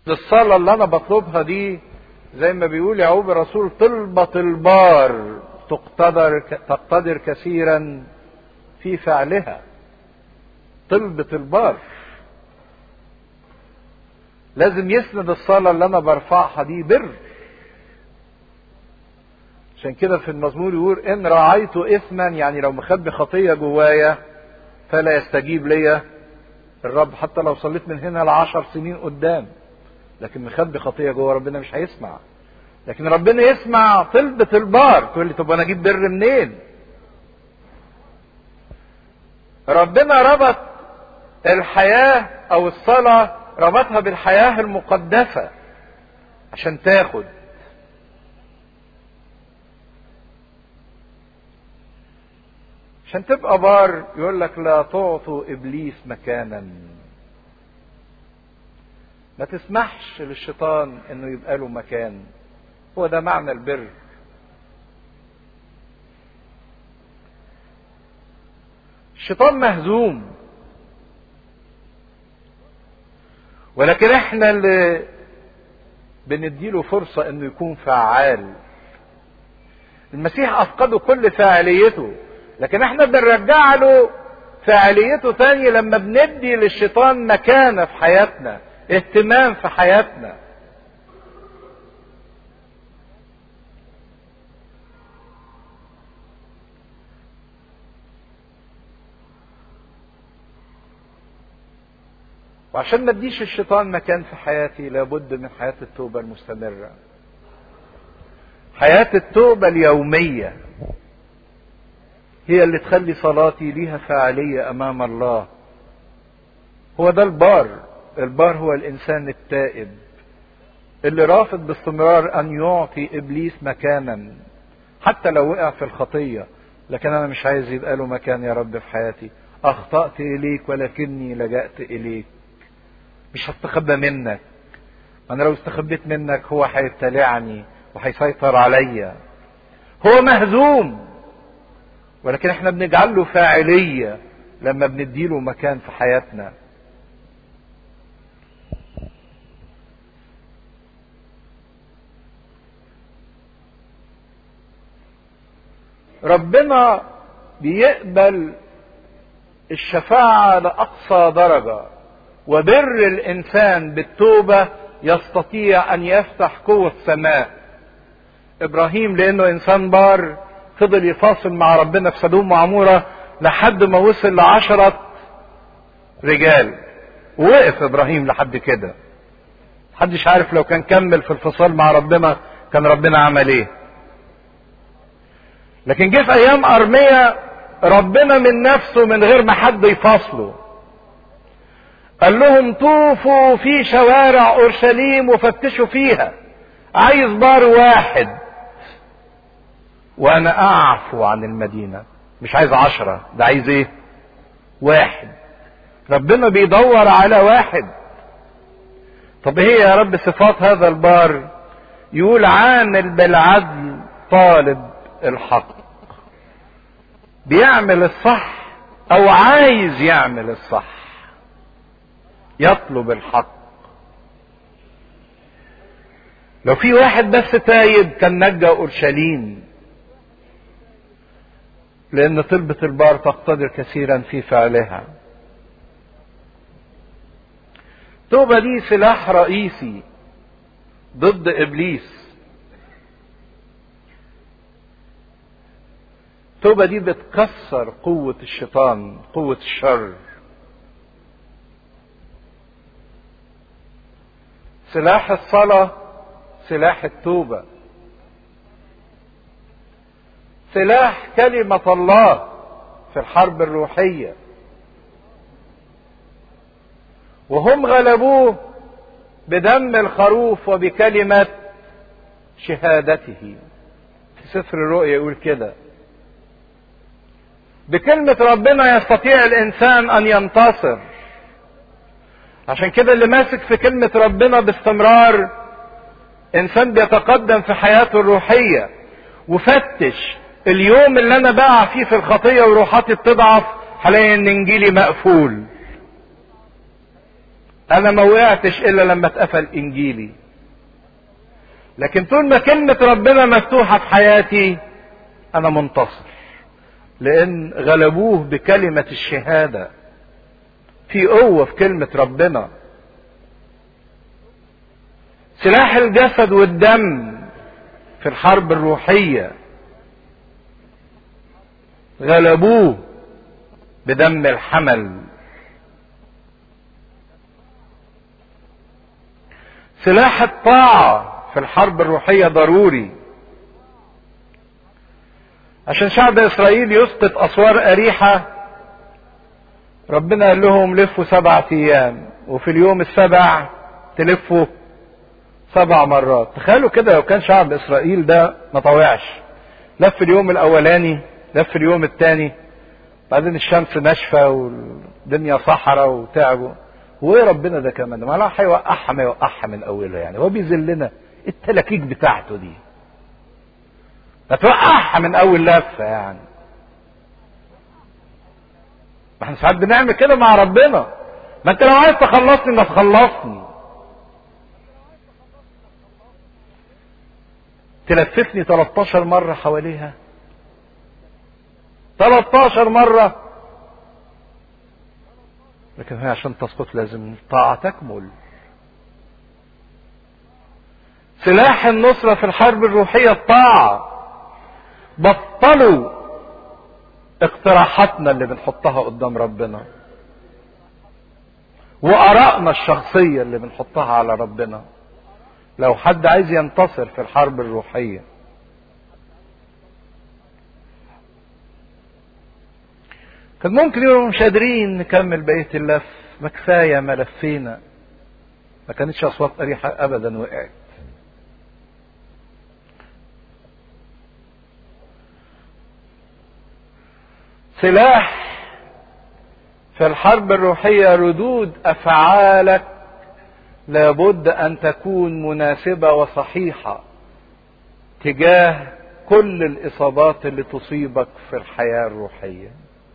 الصلاة اللي أنا بطلبها دي زي ما بيقول يعقوب الرسول طلبة البار تقتدر تقتدر كثيرا في فعلها طلبة البار لازم يسند الصلاة اللي أنا برفعها دي بر عشان كده في المزمور يقول إن رعيت إثما يعني لو مخبي خطية جوايا فلا يستجيب ليا الرب حتى لو صليت من هنا لعشر سنين قدام لكن مخبي خطية جوا ربنا مش هيسمع لكن ربنا يسمع طلبة البار تقول لي طب انا اجيب بر منين ربنا ربط الحياة او الصلاة ربطها بالحياة المقدسة عشان تاخد عشان تبقى بار يقول لك لا تعطوا ابليس مكانا ما تسمحش للشيطان انه يبقى له مكان هو ده معنى البر الشيطان مهزوم ولكن احنا اللي بنديله فرصة انه يكون فعال المسيح افقده كل فاعليته لكن احنا بنرجع له فاعليته تاني لما بندي للشيطان مكانة في حياتنا اهتمام في حياتنا وعشان ما اديش الشيطان مكان في حياتي لابد من حياة التوبة المستمرة حياة التوبة اليومية هي اللي تخلي صلاتي ليها فاعلية أمام الله هو ده البار البار هو الإنسان التائب اللي رافض باستمرار أن يعطي إبليس مكانا حتى لو وقع في الخطية لكن أنا مش عايز يبقى له مكان يا رب في حياتي أخطأت إليك ولكني لجأت إليك مش هستخبى منك انا لو استخبيت منك هو هيبتلعني وهيسيطر عليا هو مهزوم ولكن احنا بنجعل له فاعلية لما بنديله مكان في حياتنا ربنا بيقبل الشفاعة لأقصى درجة وبر الانسان بالتوبه يستطيع ان يفتح قوه السماء ابراهيم لانه انسان بار فضل يفاصل مع ربنا في سدوم وعموره لحد ما وصل لعشرة رجال ووقف ابراهيم لحد كده محدش عارف لو كان كمل في الفصال مع ربنا كان ربنا عمل ايه لكن جه في ايام ارمية ربنا من نفسه من غير ما حد يفاصله قال لهم طوفوا في شوارع اورشليم وفتشوا فيها عايز بار واحد وانا اعفو عن المدينه مش عايز عشرة ده عايز ايه واحد ربنا بيدور على واحد طب هي يا رب صفات هذا البار يقول عامل بالعدل طالب الحق بيعمل الصح او عايز يعمل الصح يطلب الحق لو في واحد بس تايب كان نجى اورشليم لان طلبة البار تقتدر كثيرا في فعلها التوبة دي سلاح رئيسي ضد ابليس التوبة دي بتكسر قوة الشيطان قوة الشر سلاح الصلاة سلاح التوبة سلاح كلمة الله في الحرب الروحية وهم غلبوه بدم الخروف وبكلمة شهادته في سفر الرؤيا يقول كده بكلمة ربنا يستطيع الإنسان أن ينتصر عشان كده اللي ماسك في كلمة ربنا باستمرار إنسان بيتقدم في حياته الروحية وفتش اليوم اللي أنا بقع فيه في الخطية وروحاتي بتضعف هلاقي إن إنجيلي مقفول انا ما وقعتش الا لما اتقفل انجيلي لكن طول ما كلمة ربنا مفتوحة في حياتي انا منتصر لان غلبوه بكلمة الشهادة في قوة في كلمة ربنا سلاح الجسد والدم في الحرب الروحية غلبوه بدم الحمل سلاح الطاعة في الحرب الروحية ضروري عشان شعب اسرائيل يسقط اسوار اريحة ربنا قال لهم لفوا سبعة ايام وفي اليوم السبع تلفوا سبع مرات تخيلوا كده لو كان شعب اسرائيل ده ما طوعش لف اليوم الاولاني لف اليوم الثاني بعدين الشمس ناشفه والدنيا صحراء وتعبوا وايه ربنا ده كمان ما لا هيوقعها ما يوقعها من اولها يعني هو بيذلنا التلاكيك بتاعته دي هتوقعها من اول لفه يعني ما احنا ساعات بنعمل كده مع ربنا ما انت لو عايز تخلصني ما تخلصني تلففني 13 مرة حواليها 13 مرة لكن هي عشان تسقط لازم الطاعة تكمل سلاح النصرة في الحرب الروحية الطاعة بطلوا اقتراحاتنا اللي بنحطها قدام ربنا وآرائنا الشخصية اللي بنحطها على ربنا لو حد عايز ينتصر في الحرب الروحية كان ممكن يبقوا مش قادرين نكمل بقية اللف ما كفاية ما لفينا ما كانتش أصوات أريحة أبدا وقعت سلاح في الحرب الروحية ردود أفعالك لابد أن تكون مناسبة وصحيحة تجاه كل الإصابات اللي تصيبك في الحياة الروحية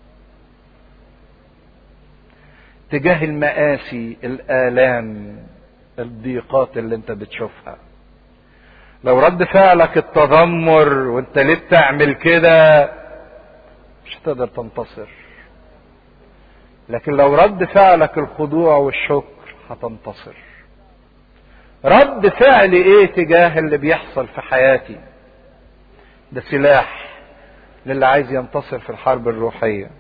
تجاه المآسي الآلام الضيقات اللي انت بتشوفها لو رد فعلك التذمر وانت ليه بتعمل كده مش هتقدر تنتصر لكن لو رد فعلك الخضوع والشكر هتنتصر رد فعل ايه تجاه اللي بيحصل في حياتي ده سلاح للي عايز ينتصر في الحرب الروحيه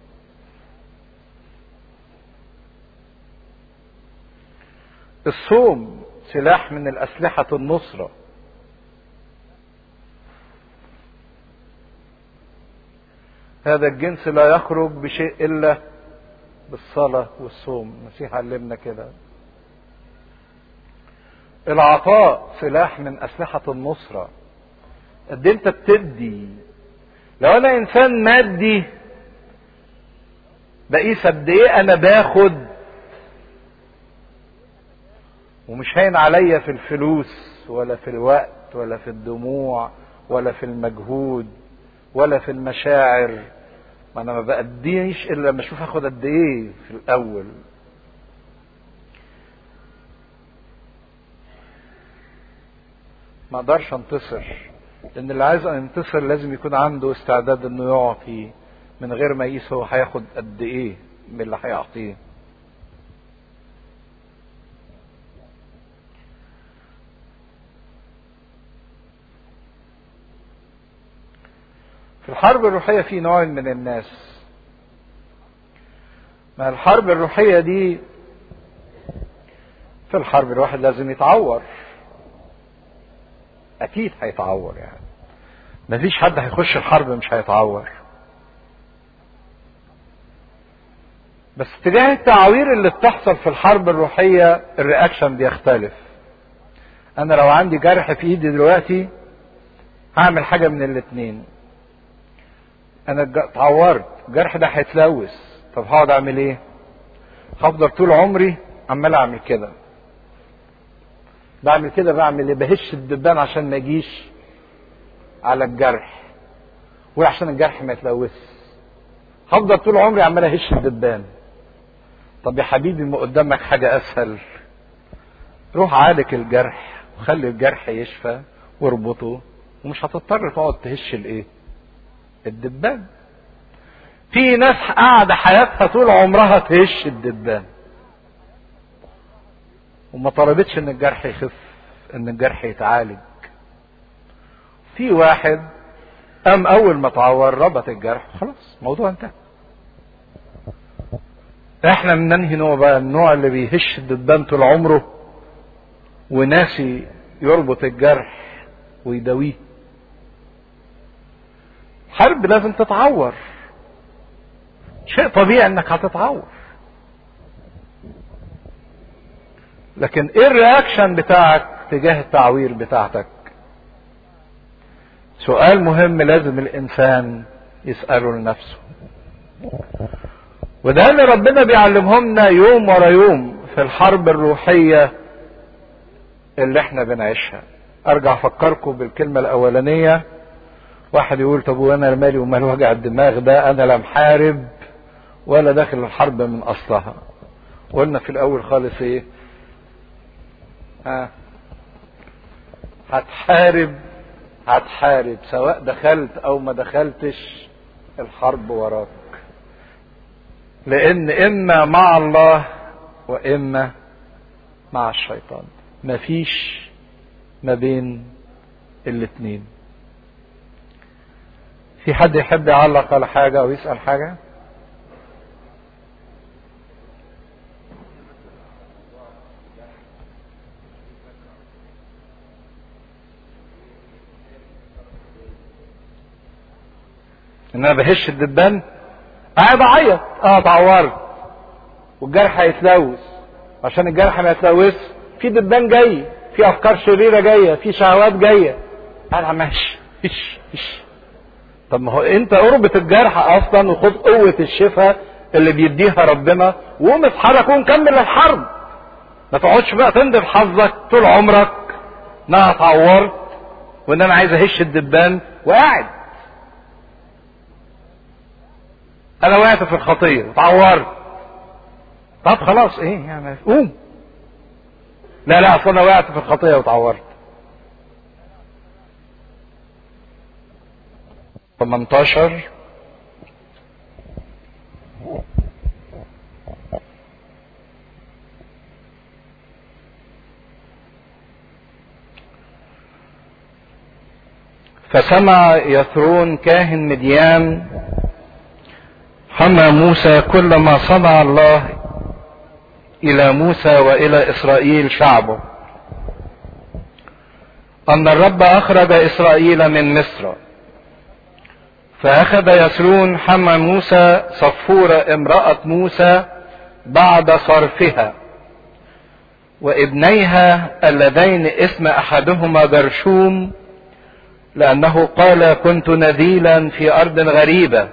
الصوم سلاح من الأسلحة النصرة هذا الجنس لا يخرج بشيء إلا بالصلاة والصوم المسيح علمنا كده العطاء سلاح من أسلحة النصرة قد انت بتدي لو انا انسان مادي بقيس قد ايه انا باخد ومش هين عليا في الفلوس ولا في الوقت ولا في الدموع ولا في المجهود ولا في المشاعر ما انا ما بأديش الا لما اشوف اخد قد ايه في الاول ما اقدرش انتصر لان اللي عايز ينتصر لازم يكون عنده استعداد انه يعطي من غير ما يقيس هو هياخد قد ايه من اللي هيعطيه في الحرب الروحية في نوع من الناس ما الحرب الروحية دي في الحرب الواحد لازم يتعور أكيد هيتعور يعني مفيش حد هيخش الحرب مش هيتعور بس تجاه التعوير اللي بتحصل في الحرب الروحية الرياكشن بيختلف أنا لو عندي جرح في إيدي دلوقتي هعمل حاجة من الاتنين انا اتعورت الجرح ده هيتلوث طب هقعد اعمل ايه هفضل طول عمري عمال اعمل كده بعمل كده بعمل ايه بهش الدبان عشان ما يجيش على الجرح وعشان الجرح ما يتلوث هفضل طول عمري عمال اهش الدبان طب يا حبيبي ما قدامك حاجة اسهل روح عالج الجرح وخلي الجرح يشفى واربطه ومش هتضطر تقعد تهش الايه الدبان في ناس قاعدة حياتها طول عمرها تهش الدبان وما طلبتش ان الجرح يخف ان الجرح يتعالج في واحد قام اول ما اتعور ربط الجرح خلاص الموضوع انتهى احنا من انهي نوع بقى النوع اللي بيهش الدبان طول عمره وناسي يربط الجرح ويداويه حرب لازم تتعور شيء طبيعي انك هتتعور لكن ايه الرياكشن بتاعك تجاه التعوير بتاعتك سؤال مهم لازم الانسان يسأله لنفسه وده اللي ربنا بيعلمهمنا يوم ورا يوم في الحرب الروحية اللي احنا بنعيشها ارجع افكركم بالكلمة الاولانية واحد يقول طب وانا مالي ومال وجع الدماغ ده انا لا محارب ولا داخل الحرب من اصلها قلنا في الاول خالص ايه ها هتحارب هتحارب سواء دخلت او ما دخلتش الحرب وراك لان اما مع الله واما مع الشيطان مفيش ما بين الاتنين في حد يحب يعلق على حاجة او يسأل حاجة ان انا بهش الدبان قاعد اعيط اه اتعورت والجرح هيتلوث عشان الجرح ما يتلوث في دبان جاي في افكار شريره جايه في شهوات جايه انا ماشي ايش ايش طب ما هو انت اربط الجرح اصلا وخد قوه الشفاء اللي بيديها ربنا وقوم اتحرك ونكمل الحرب ما تقعدش بقى تندب حظك طول عمرك ان انا اتعورت وان انا عايز اهش الدبان وقاعد انا وقعت في الخطيه اتعورت طب خلاص ايه يعني قوم لا لا اصل انا وقعت في الخطيه واتعورت 18 فسمع يثرون كاهن مديان حمى موسى كل ما صنع الله الى موسى والى اسرائيل شعبه ان الرب اخرج اسرائيل من مصر فاخذ يسرون حمى موسى صفور امراه موسى بعد صرفها وابنيها اللذين اسم احدهما جرشوم لانه قال كنت نذيلا في ارض غريبه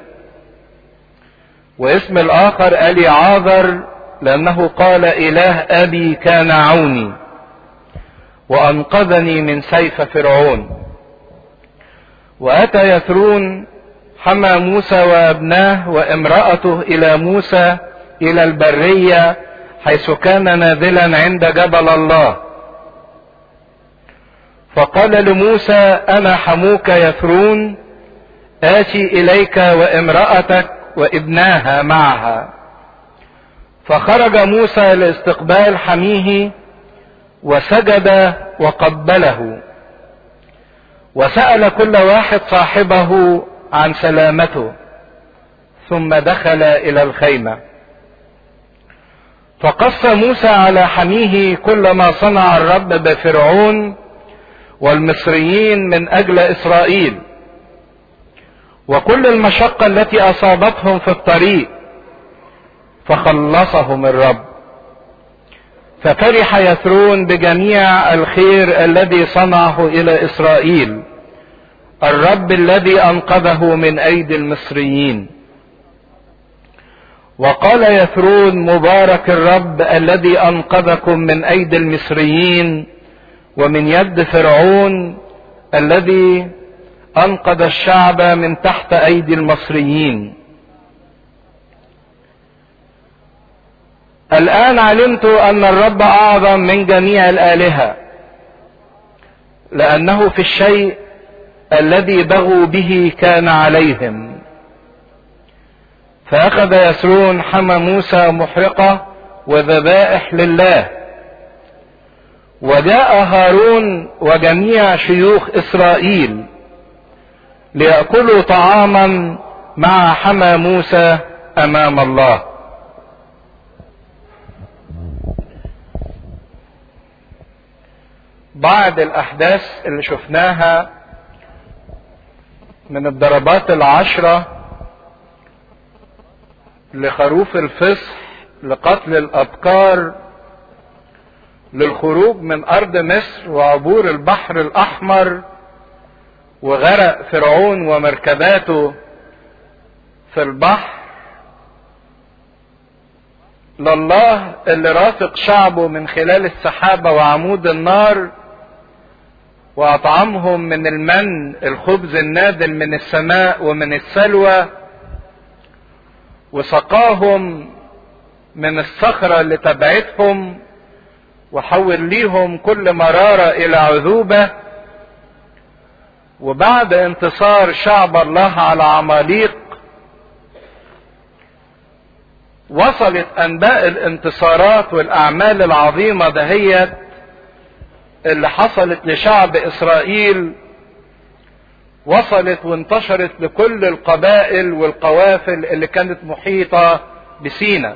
واسم الاخر الي عاذر لانه قال اله ابي كان عوني وانقذني من سيف فرعون واتى يثرون حمى موسى وابناه وامراته الى موسى الى البريه حيث كان نازلا عند جبل الله فقال لموسى انا حموك يثرون اتي اليك وامراتك وابناها معها فخرج موسى لاستقبال حميه وسجد وقبله وسال كل واحد صاحبه عن سلامته ثم دخل الى الخيمه فقص موسى على حميه كل ما صنع الرب بفرعون والمصريين من اجل اسرائيل وكل المشقه التي اصابتهم في الطريق فخلصهم الرب ففرح يثرون بجميع الخير الذي صنعه الى اسرائيل الرب الذي انقذه من ايدي المصريين وقال يثرون مبارك الرب الذي انقذكم من ايدي المصريين ومن يد فرعون الذي انقذ الشعب من تحت ايدي المصريين الآن علمت أن الرب أعظم من جميع الآلهة لأنه في الشيء الذي بغوا به كان عليهم فأخذ يسرون حمى موسى محرقة وذبائح لله وجاء هارون وجميع شيوخ إسرائيل ليأكلوا طعاما مع حمى موسى أمام الله بعد الأحداث اللي شفناها من الضربات العشرة لخروف الفصح لقتل الأبكار للخروج من أرض مصر وعبور البحر الأحمر وغرق فرعون ومركباته في البحر لله اللي رافق شعبه من خلال السحابة وعمود النار وأطعمهم من المن الخبز النازل من السماء ومن السلوى وسقاهم من الصخرة اللي تبعتهم وحول ليهم كل مرارة إلى عذوبة وبعد انتصار شعب الله على عماليق وصلت أنباء الانتصارات والأعمال العظيمة دهيت اللي حصلت لشعب إسرائيل وصلت وانتشرت لكل القبائل والقوافل اللي كانت محيطة بسينا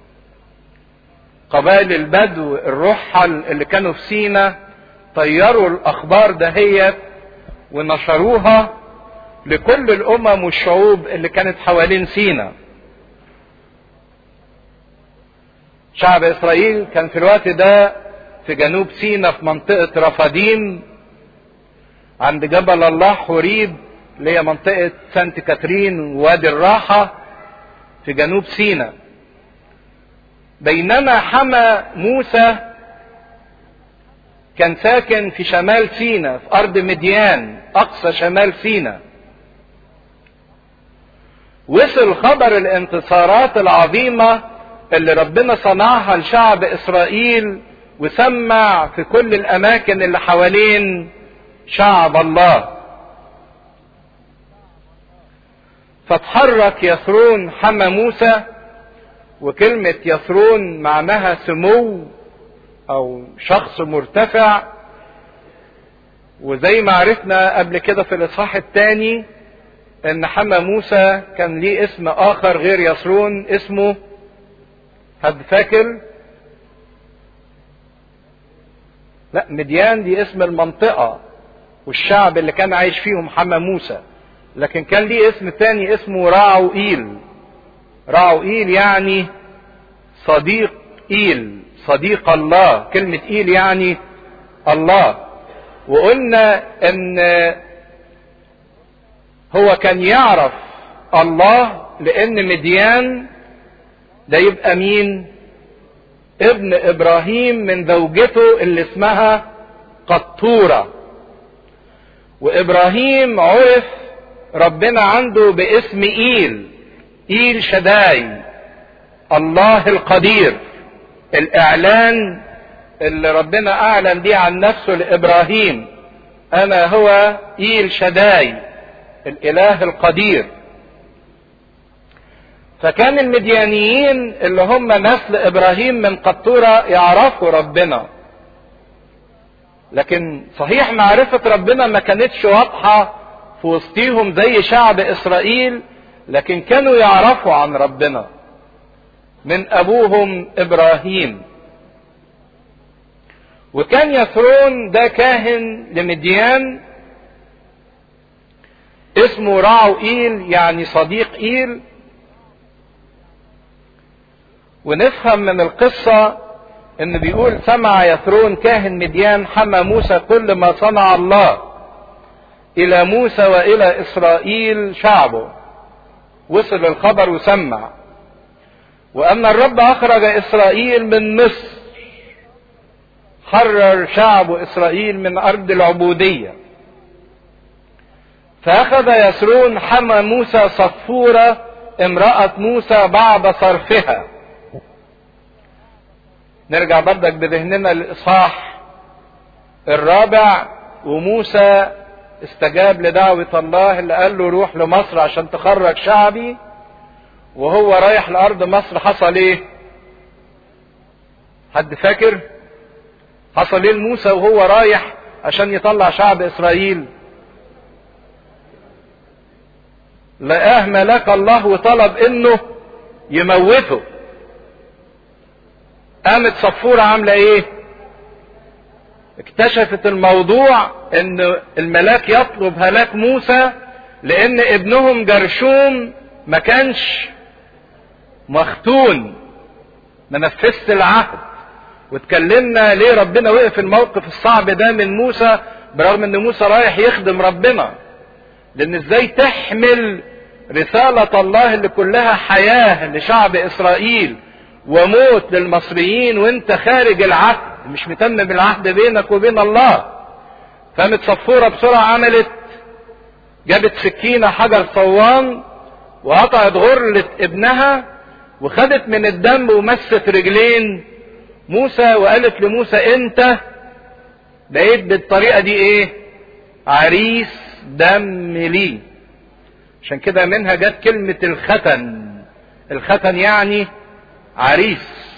قبائل البدو الرحل اللي كانوا في سينا طيروا الأخبار دهيت ونشروها لكل الأمم والشعوب اللي كانت حوالين سينا شعب إسرائيل كان في الوقت ده في جنوب سينا في منطقة رفاديم عند جبل الله حوريب اللي هي منطقة سانت كاترين ووادي الراحة في جنوب سينا بينما حمى موسى كان ساكن في شمال سينا في أرض مديان أقصى شمال سينا وصل خبر الانتصارات العظيمة اللي ربنا صنعها لشعب إسرائيل وسمع في كل الأماكن اللي حوالين شعب الله فتحرك يسرون حمى موسى وكلمة يسرون معناها سمو أو شخص مرتفع وزي ما عرفنا قبل كده في الإصحاح الثاني إن حمى موسى كان ليه اسم آخر غير يسرون اسمه حد فاكر؟ لا مديان دي اسم المنطقة والشعب اللي كان عايش فيهم حمى موسى لكن كان ليه اسم تاني اسمه راعو إيل راعو إيل يعني صديق إيل صديق الله كلمة إيل يعني الله وقلنا ان هو كان يعرف الله لان مديان ده يبقى مين ابن ابراهيم من زوجته اللي اسمها قطورة وابراهيم عرف ربنا عنده باسم ايل ايل شداي الله القدير الاعلان اللي ربنا اعلن بيه عن نفسه لابراهيم انا هو ايل شداي الاله القدير فكان المديانيين اللي هم نسل ابراهيم من قطورة يعرفوا ربنا لكن صحيح معرفة ربنا ما كانتش واضحة في وسطيهم زي شعب اسرائيل لكن كانوا يعرفوا عن ربنا من ابوهم ابراهيم وكان يثرون ده كاهن لمديان اسمه راعو ايل يعني صديق ايل ونفهم من القصة ان بيقول سمع يثرون كاهن مديان حمى موسى كل ما صنع الله الى موسى والى اسرائيل شعبه وصل الخبر وسمع وان الرب اخرج اسرائيل من مصر حرر شعب اسرائيل من ارض العبودية فاخذ يسرون حمى موسى صفورة امرأة موسى بعد صرفها نرجع بردك بذهننا للإصحاح الرابع وموسى استجاب لدعوة الله اللي قال له روح لمصر عشان تخرج شعبي وهو رايح لأرض مصر حصل ايه حد فاكر حصل ايه لموسى وهو رايح عشان يطلع شعب اسرائيل لقاه ملاك الله وطلب انه يموته قامت صفورة عاملة ايه اكتشفت الموضوع ان الملاك يطلب هلاك موسى لان ابنهم جرشوم ما كانش مختون ما نفذش العهد واتكلمنا ليه ربنا وقف الموقف الصعب ده من موسى برغم ان موسى رايح يخدم ربنا لان ازاي تحمل رسالة الله اللي كلها حياة لشعب اسرائيل وموت للمصريين وانت خارج العهد مش متمم العهد بينك وبين الله فقامت صفورة بسرعة عملت جابت سكينة حجر صوان وقطعت غرلة ابنها وخدت من الدم ومست رجلين موسى وقالت لموسى انت بقيت بالطريقة دي ايه عريس دم لي عشان كده منها جت كلمة الختن الختن يعني عريس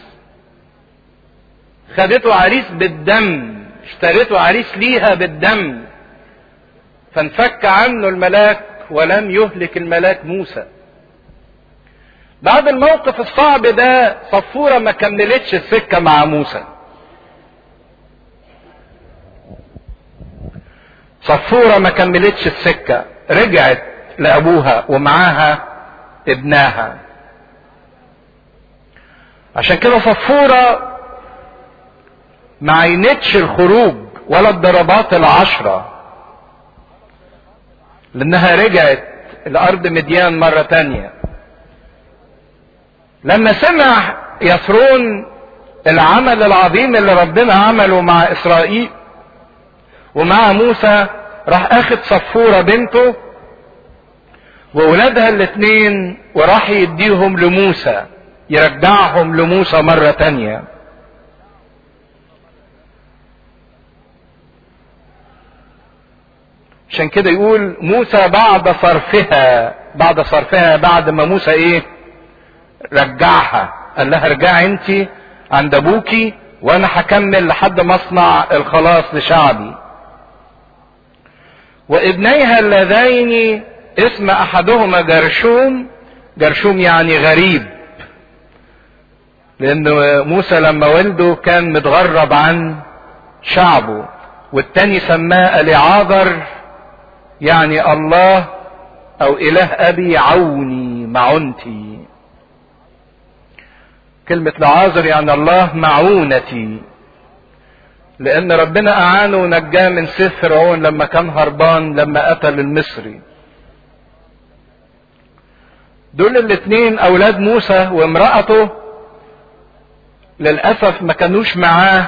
خدته عريس بالدم اشتريته عريس ليها بالدم فانفك عنه الملاك ولم يهلك الملاك موسى بعد الموقف الصعب ده صفورة ما كملتش السكة مع موسى صفورة ما كملتش السكة رجعت لأبوها ومعاها ابناها عشان كده صفورة ما عينتش الخروج ولا الضربات العشرة لانها رجعت الارض مديان مرة تانية لما سمع يسرون العمل العظيم اللي ربنا عمله مع اسرائيل ومع موسى راح اخد صفورة بنته واولادها الاتنين وراح يديهم لموسى يرجعهم لموسى مرة تانية عشان كده يقول موسى بعد صرفها بعد صرفها بعد ما موسى ايه رجعها قال لها ارجعي انت عند ابوكي وانا هكمل لحد ما اصنع الخلاص لشعبي وابنيها اللذين اسم احدهما جرشوم جرشوم يعني غريب لان موسى لما ولده كان متغرب عن شعبه والتاني سماه اليعاذر يعني الله او اله ابي عوني معونتي كلمة لعازر يعني الله معونتي لان ربنا اعانه ونجاه من سيف فرعون لما كان هربان لما قتل المصري دول الاثنين اولاد موسى وامرأته للأسف ما كانوش معاه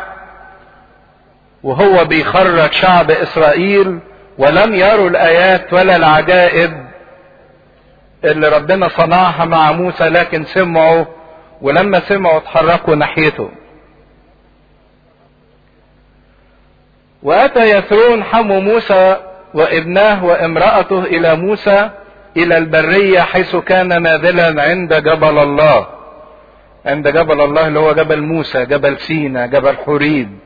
وهو بيخرج شعب إسرائيل ولم يروا الآيات ولا العجائب اللي ربنا صنعها مع موسى لكن سمعوا ولما سمعوا اتحركوا ناحيته وأتى يثرون حمو موسى وابناه وامرأته إلى موسى إلى البرية حيث كان نازلا عند جبل الله عند جبل الله اللي هو جبل موسى جبل سينا جبل حريب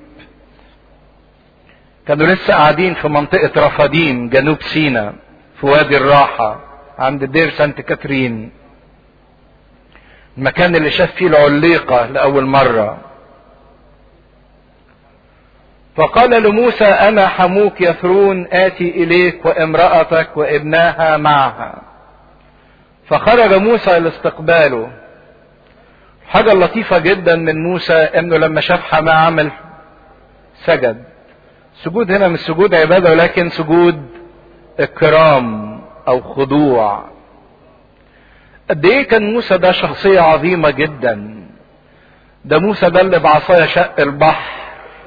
كانوا لسه قاعدين في منطقة رفاديم جنوب سينا في وادي الراحة عند دير سانت كاترين المكان اللي شاف فيه العليقة لأول مرة فقال لموسى أنا حموك يثرون آتي إليك وامرأتك وابناها معها فخرج موسى لاستقباله حاجة لطيفة جدا من موسى انه لما شاف حماه عمل سجد سجود هنا مش سجود عبادة ولكن سجود اكرام او خضوع قد ايه كان موسى ده شخصية عظيمة جدا ده موسى ده اللي بعصايا شق البحر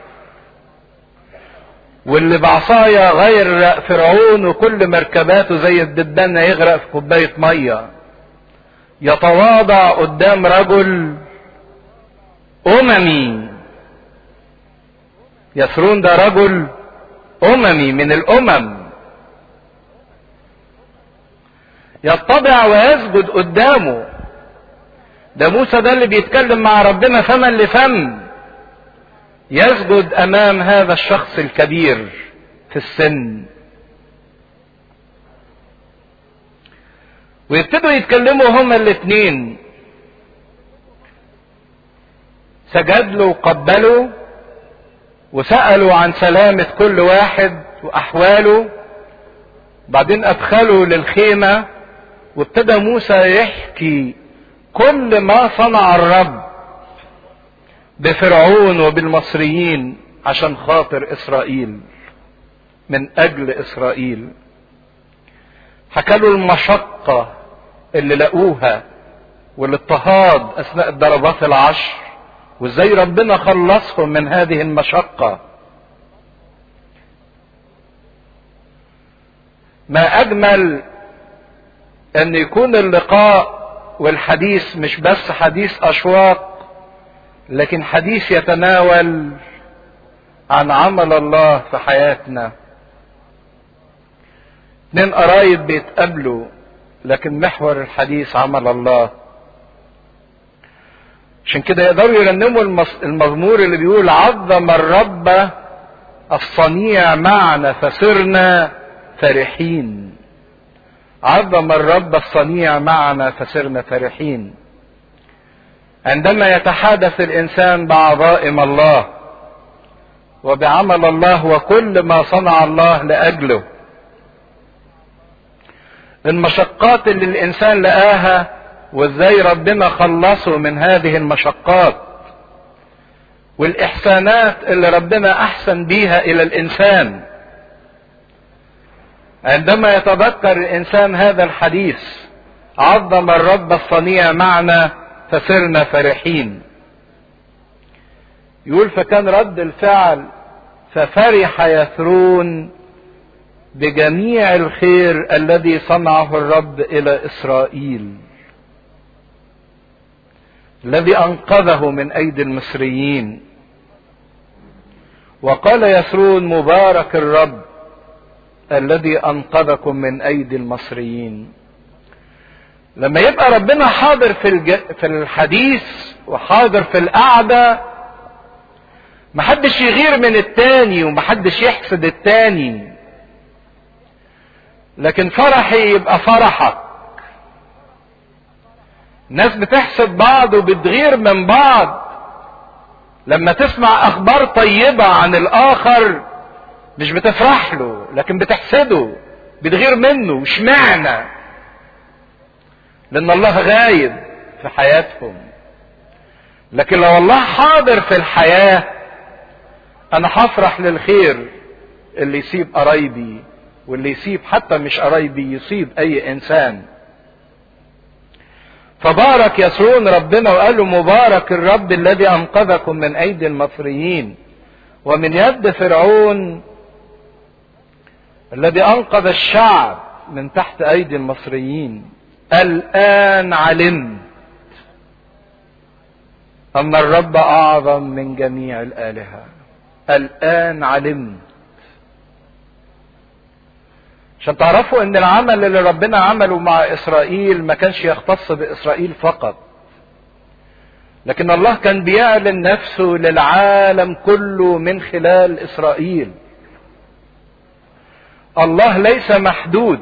واللي بعصايا غير فرعون وكل مركباته زي الدبانة يغرق في كوباية مية يتواضع قدام رجل أممي يسرون ده رجل اممي من الامم يتضع ويسجد قدامه ده موسى ده اللي بيتكلم مع ربنا فما لفم يسجد امام هذا الشخص الكبير في السن ويبتدوا يتكلموا هما الاثنين سجد له وقبله وسألوا عن سلامة كل واحد وأحواله بعدين أدخلوا للخيمة وابتدى موسى يحكي كل ما صنع الرب بفرعون وبالمصريين عشان خاطر إسرائيل من أجل إسرائيل حكى له المشقة اللي لقوها والاضطهاد أثناء الضربات العشر وازاي ربنا خلصهم من هذه المشقة ما أجمل أن يكون اللقاء والحديث مش بس حديث أشواق لكن حديث يتناول عن عمل الله في حياتنا اتنين قرايب بيتقابلوا لكن محور الحديث عمل الله عشان كده يقدروا يرنموا المزمور اللي بيقول عظم الرب الصنيع معنا فصرنا فرحين عظم الرب الصنيع معنا فصرنا فرحين عندما يتحدث الانسان بعظائم الله وبعمل الله وكل ما صنع الله لاجله المشقات اللي الانسان لقاها وازاي ربنا خلصه من هذه المشقات والاحسانات اللي ربنا احسن بيها الى الانسان عندما يتذكر الانسان هذا الحديث عظم الرب الصنيع معنا فصرنا فرحين يقول فكان رد الفعل ففرح يثرون بجميع الخير الذي صنعه الرب الى اسرائيل الذي انقذه من ايدي المصريين وقال يسرون مبارك الرب الذي انقذكم من ايدي المصريين لما يبقى ربنا حاضر في الج... في الحديث وحاضر في القعده محدش يغير من التاني ومحدش يحسد التاني لكن فرحي يبقى فرحك ناس بتحسد بعض وبتغير من بعض لما تسمع اخبار طيبة عن الاخر مش بتفرح له لكن بتحسده بتغير منه مش معنى لان الله غايب في حياتهم لكن لو الله حاضر في الحياة انا هفرح للخير اللي يصيب قرايبي واللي يصيب حتى مش قرايبي يصيب اي انسان فبارك يسرون ربنا وقال له مبارك الرب الذي انقذكم من ايدي المصريين ومن يد فرعون الذي انقذ الشعب من تحت ايدي المصريين الان علمت ان الرب اعظم من جميع الالهه الان علمت عشان تعرفوا ان العمل اللي ربنا عمله مع اسرائيل ما كانش يختص باسرائيل فقط لكن الله كان بيعلن نفسه للعالم كله من خلال اسرائيل الله ليس محدود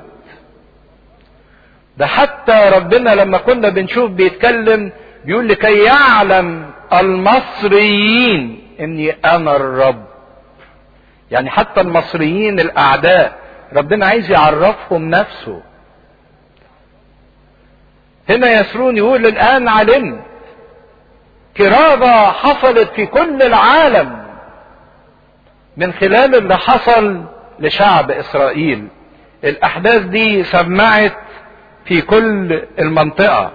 ده حتى ربنا لما كنا بنشوف بيتكلم بيقول لكي يعلم المصريين اني انا الرب يعني حتى المصريين الاعداء ربنا عايز يعرفهم نفسه هنا يسرون يقول الان علمت كرازة حصلت في كل العالم من خلال اللي حصل لشعب اسرائيل الاحداث دي سمعت في كل المنطقة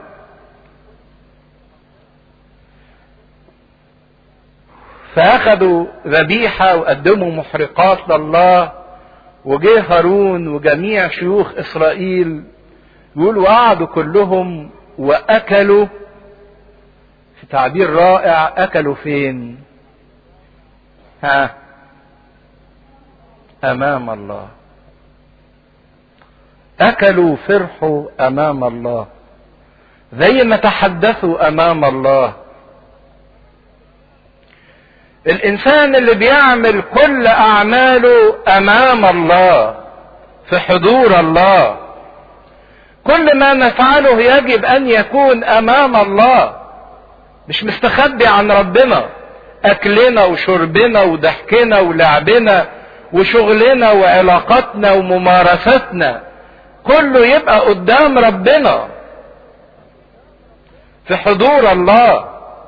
فاخدوا ذبيحة وقدموا محرقات لله وجه هارون وجميع شيوخ اسرائيل يقول وقعدوا كلهم واكلوا في تعبير رائع اكلوا فين ها امام الله اكلوا فرحوا امام الله زي ما تحدثوا امام الله الانسان اللي بيعمل كل اعماله امام الله في حضور الله كل ما نفعله يجب ان يكون امام الله مش مستخبي عن ربنا اكلنا وشربنا وضحكنا ولعبنا وشغلنا وعلاقاتنا وممارساتنا كله يبقى قدام ربنا في حضور الله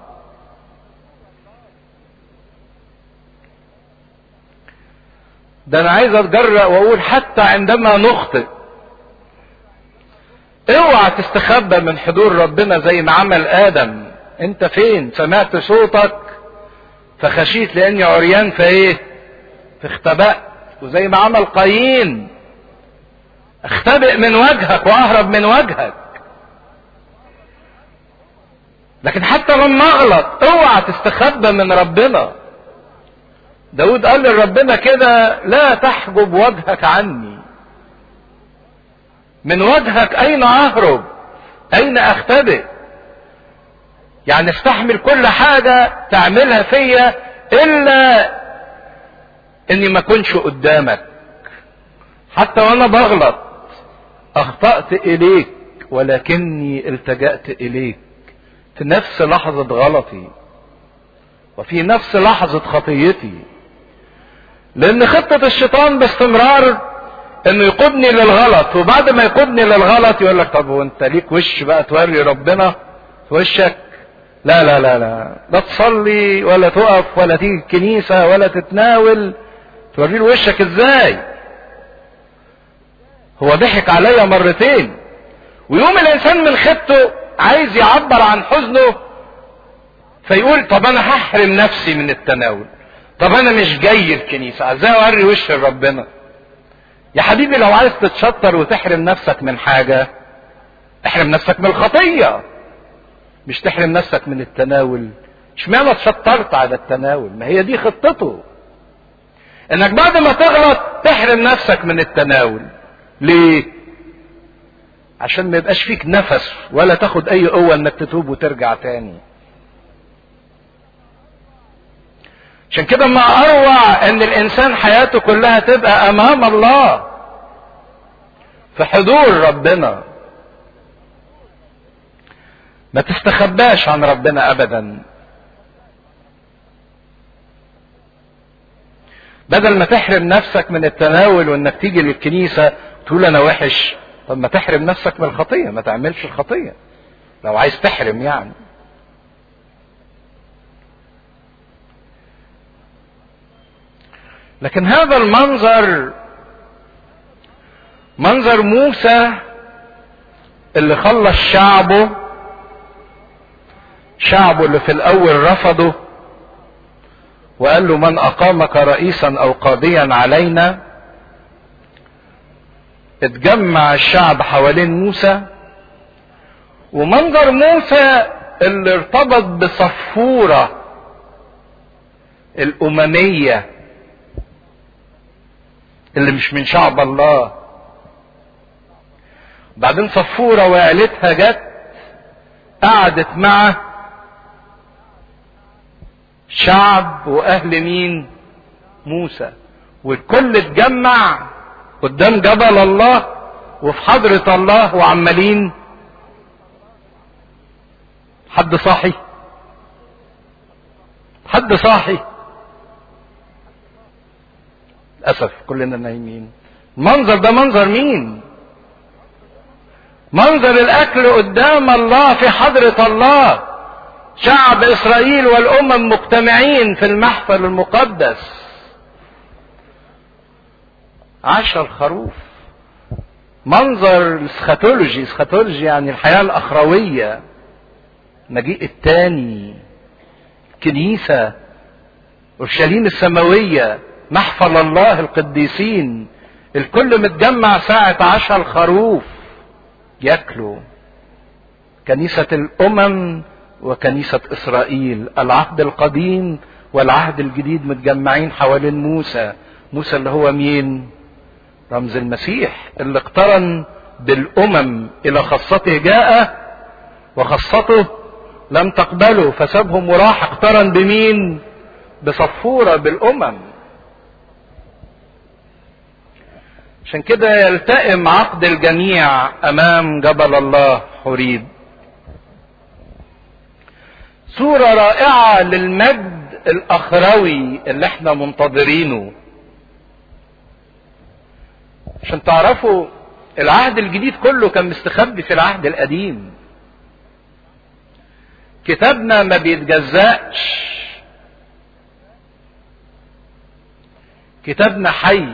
ده انا عايز اتجرأ واقول حتى عندما نخطئ اوعى تستخبى من حضور ربنا زي ما عمل ادم انت فين سمعت صوتك فخشيت لاني عريان فايه فاختبأت وزي ما عمل قايين اختبئ من وجهك واهرب من وجهك لكن حتى لما اغلط اوعى تستخبى من ربنا داود قال لربنا كده لا تحجب وجهك عني من وجهك اين اهرب اين اختبئ يعني استحمل كل حاجة تعملها فيا الا اني ما كنش قدامك حتى وانا بغلط اخطأت اليك ولكني التجأت اليك في نفس لحظة غلطي وفي نفس لحظة خطيتي لان خطة الشيطان باستمرار انه يقودني للغلط وبعد ما يقودني للغلط يقول لك طب وانت ليك وش بقى توري ربنا في وشك لا لا لا لا لا تصلي ولا تقف ولا تيجي الكنيسة ولا تتناول توري له وشك ازاي هو ضحك عليا مرتين ويوم الانسان من خيبته عايز يعبر عن حزنه فيقول طب انا هحرم نفسي من التناول طب انا مش جاي الكنيسة ازاي اوري وش ربنا يا حبيبي لو عايز تتشطر وتحرم نفسك من حاجة احرم نفسك من الخطية مش تحرم نفسك من التناول اشمعنى اتشطرت على التناول ما هي دي خطته انك بعد ما تغلط تحرم نفسك من التناول ليه عشان ما يبقاش فيك نفس ولا تاخد اي قوة انك تتوب وترجع تاني عشان كده ما اروع ان الانسان حياته كلها تبقى امام الله في حضور ربنا ما تستخباش عن ربنا ابدا بدل ما تحرم نفسك من التناول وانك تيجي للكنيسه تقول انا وحش طب ما تحرم نفسك من الخطيه ما تعملش الخطيه لو عايز تحرم يعني لكن هذا المنظر منظر موسى اللي خلص شعبه شعبه اللي في الاول رفضه وقال له من اقامك رئيسا او قاضيا علينا اتجمع الشعب حوالين موسى ومنظر موسى اللي ارتبط بصفورة الأممية اللي مش من شعب الله بعدين صفورة وعيلتها جت قعدت مع شعب واهل مين موسى والكل اتجمع قدام جبل الله وفي حضرة الله وعمالين حد صاحي حد صاحي للأسف كلنا نايمين المنظر ده منظر مين منظر الأكل قدام الله في حضرة الله شعب إسرائيل والأمم مجتمعين في المحفل المقدس عشر الخروف منظر السخاتولوجي سخاتولوجي يعني الحياة الأخروية مجيء التاني كنيسة أورشليم السماوية محفل الله القديسين الكل متجمع ساعة عشر خروف ياكلوا كنيسة الأمم وكنيسة إسرائيل العهد القديم والعهد الجديد متجمعين حوالين موسى موسى اللي هو مين رمز المسيح اللي اقترن بالامم الى خاصته جاء وخاصته لم تقبله فسابهم وراح اقترن بمين بصفورة بالامم عشان كده يلتئم عقد الجميع امام جبل الله حريب صورة رائعة للمجد الاخروي اللي احنا منتظرينه عشان تعرفوا العهد الجديد كله كان مستخبي في العهد القديم كتابنا ما بيتجزأش كتابنا حي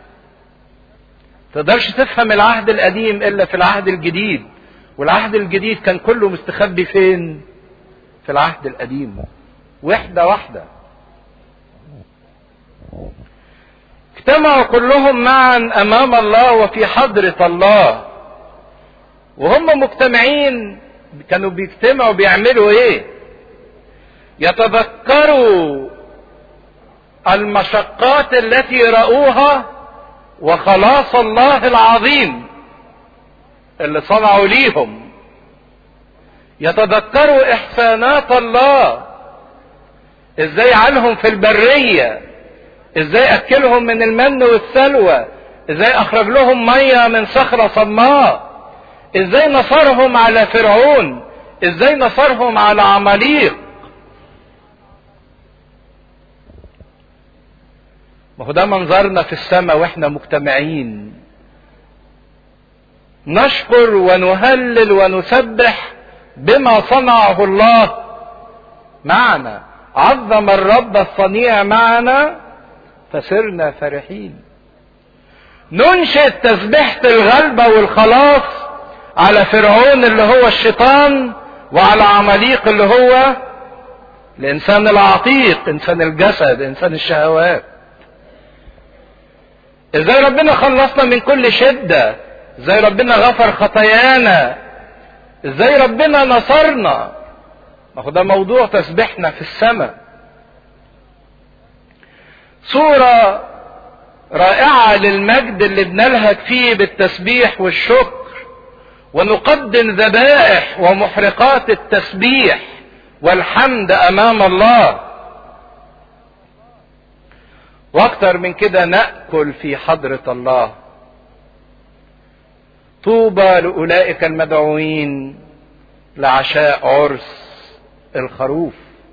تقدرش تفهم العهد القديم الا في العهد الجديد والعهد الجديد كان كله مستخبي فين في العهد القديم وحدة واحدة اجتمعوا كلهم معا امام الله وفي حضرة الله وهم مجتمعين كانوا بيجتمعوا بيعملوا ايه يتذكروا المشقات التي رأوها وخلاص الله العظيم اللي صنعوا ليهم يتذكروا احسانات الله ازاي عنهم في البريه ازاي اكلهم من المن والسلوى ازاي اخرج لهم ميه من صخره صماء ازاي نصرهم على فرعون ازاي نصرهم على عماليق ما هو ده منظرنا في السماء واحنا مجتمعين نشكر ونهلل ونسبح بما صنعه الله معنا عظم الرب الصنيع معنا فسرنا فرحين ننشئ تسبيحة الغلبة والخلاص على فرعون اللي هو الشيطان وعلى عماليق اللي هو الانسان العتيق انسان الجسد انسان الشهوات ازاي ربنا خلصنا من كل شدة ازاي ربنا غفر خطايانا ازاي ربنا نصرنا ما هو ده موضوع تسبيحنا في السماء صورة رائعة للمجد اللي بنلهج فيه بالتسبيح والشكر ونقدم ذبائح ومحرقات التسبيح والحمد امام الله واكتر من كده ناكل في حضره الله طوبى لاولئك المدعوين لعشاء عرس الخروف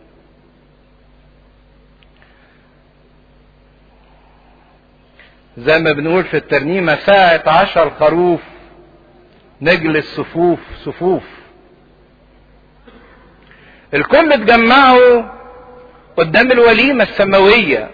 زي ما بنقول في الترنيمه ساعه عشر خروف نجلس صفوف صفوف الكل اتجمعوا قدام الوليمة السماوية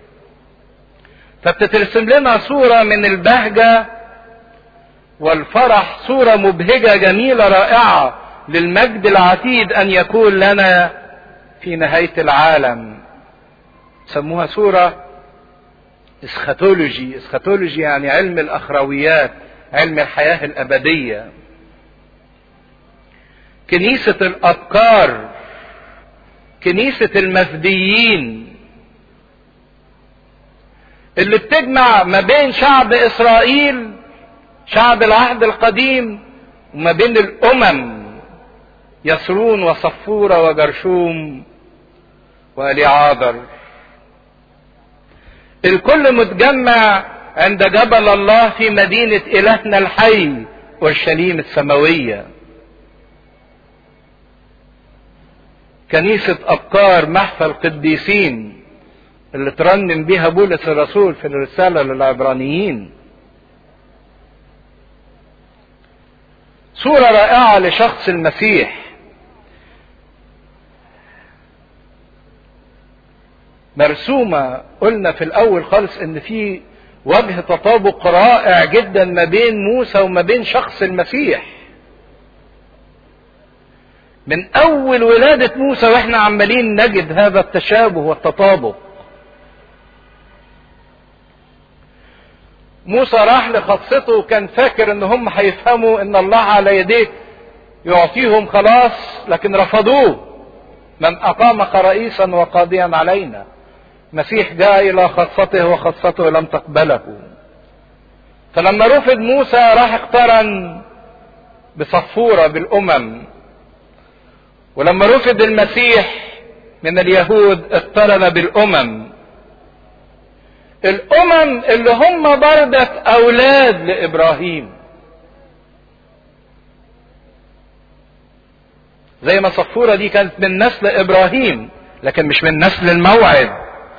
فبتترسم لنا صورة من البهجة والفرح صورة مبهجة جميلة رائعة للمجد العتيد أن يكون لنا في نهاية العالم سموها صورة اسخاتولوجي اسخاتولوجي يعني علم الأخرويات علم الحياة الأبدية كنيسة الأبكار كنيسة المفديين اللي بتجمع ما بين شعب إسرائيل شعب العهد القديم وما بين الأمم يسرون وصفورة وجرشوم وأليعاذر الكل متجمع عند جبل الله في مدينة إلهنا الحي أورشليم السماوية كنيسة أبكار محفى القديسين اللي ترنم بيها بولس الرسول في الرسالة للعبرانيين صورة رائعة لشخص المسيح مرسومة قلنا في الأول خالص إن في وجه تطابق رائع جدا ما بين موسى وما بين شخص المسيح من اول ولادة موسى واحنا عمالين نجد هذا التشابه والتطابق موسى راح لخاصته وكان فاكر ان هم هيفهموا ان الله على يديه يعطيهم خلاص لكن رفضوه من اقامك رئيسا وقاضيا علينا مسيح جاء الى خاصته وخاصته لم تقبله فلما رفض موسى راح اقترن بصفورة بالامم ولما رفض المسيح من اليهود اقترن بالامم الامم اللي هم بردك اولاد لابراهيم زي ما صفورة دي كانت من نسل ابراهيم لكن مش من نسل الموعد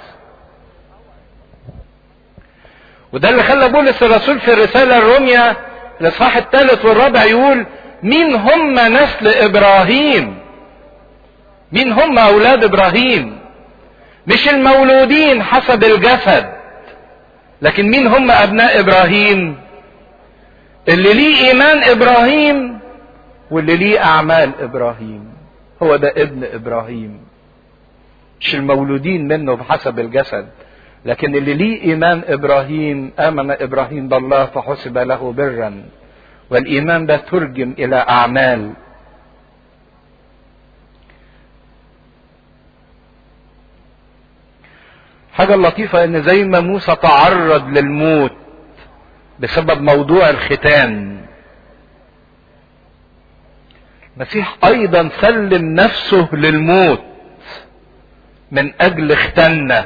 وده اللي خلى بولس الرسول في الرسالة الرومية الاصحاح الثالث والرابع يقول مين هم نسل ابراهيم مين هم اولاد ابراهيم مش المولودين حسب الجسد لكن مين هم ابناء ابراهيم اللي ليه ايمان ابراهيم واللي ليه اعمال ابراهيم هو ده ابن ابراهيم مش المولودين منه بحسب الجسد لكن اللي ليه ايمان ابراهيم امن ابراهيم بالله فحسب له برا والايمان ده ترجم الى اعمال حاجة لطيفة ان زي ما موسى تعرض للموت بسبب موضوع الختان المسيح ايضا سلم نفسه للموت من اجل اختنا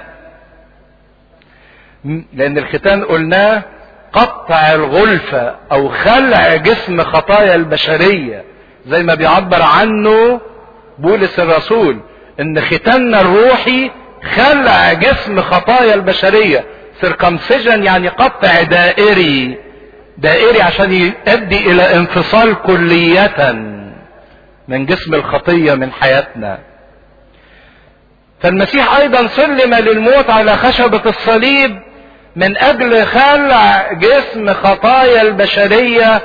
لان الختان قلناه قطع الغلفة او خلع جسم خطايا البشرية زي ما بيعبر عنه بولس الرسول ان ختاننا الروحي خلع جسم خطايا البشرية سيركمسيجن يعني قطع دائري دائري عشان يؤدي الى انفصال كلية من جسم الخطية من حياتنا فالمسيح ايضا سلم للموت على خشبة الصليب من اجل خلع جسم خطايا البشرية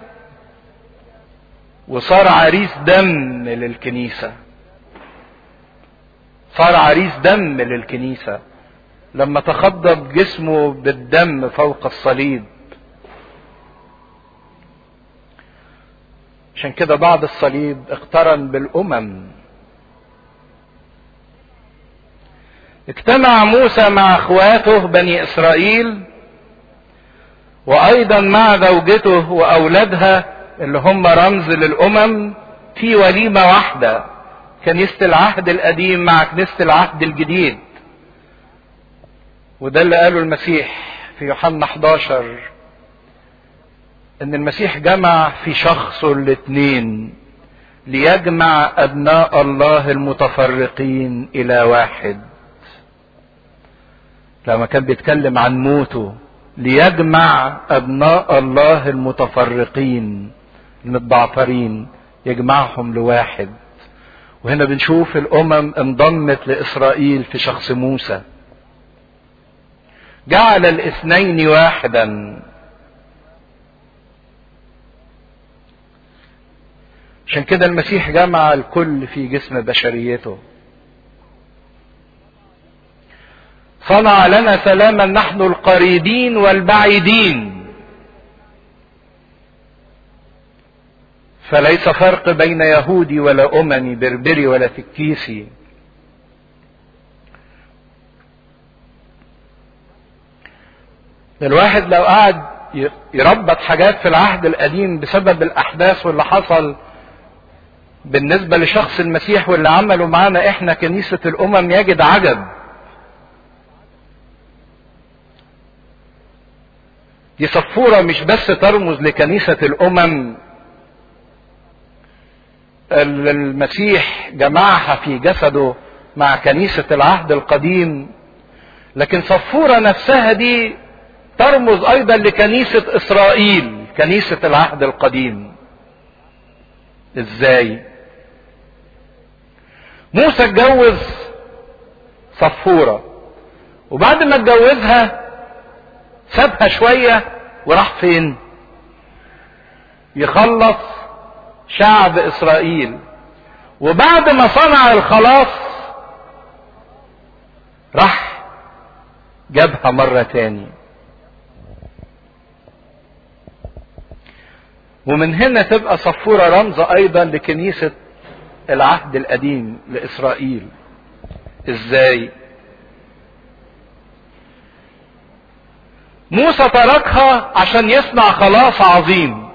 وصار عريس دم للكنيسة صار عريس دم للكنيسة لما تخضب جسمه بالدم فوق الصليب عشان كده بعد الصليب اقترن بالامم اجتمع موسى مع اخواته بني اسرائيل وايضا مع زوجته واولادها اللي هم رمز للامم في وليمه واحده كنيسه العهد القديم مع كنيسه العهد الجديد وده اللي قاله المسيح في يوحنا 11 ان المسيح جمع في شخصه الاثنين ليجمع ابناء الله المتفرقين الى واحد لما كان بيتكلم عن موته ليجمع ابناء الله المتفرقين المتبعترين يجمعهم لواحد وهنا بنشوف الامم انضمت لاسرائيل في شخص موسى جعل الاثنين واحدا عشان كده المسيح جمع الكل في جسم بشريته صنع لنا سلاما نحن القريبين والبعيدين فليس فرق بين يهودي ولا اممي بربري ولا تكيسي الواحد لو قعد يربط حاجات في العهد القديم بسبب الاحداث واللي حصل بالنسبه لشخص المسيح واللي عمله معانا احنا كنيسه الامم يجد عجب دي صفورة مش بس ترمز لكنيسة الأمم المسيح جمعها في جسده مع كنيسة العهد القديم لكن صفورة نفسها دي ترمز أيضا لكنيسة إسرائيل كنيسة العهد القديم إزاي؟ موسى اتجوز صفورة وبعد ما اتجوزها سابها شوية وراح فين يخلص شعب اسرائيل وبعد ما صنع الخلاص راح جابها مرة تاني ومن هنا تبقى صفورة رمز ايضا لكنيسة العهد القديم لاسرائيل ازاي موسى تركها عشان يصنع خلاص عظيم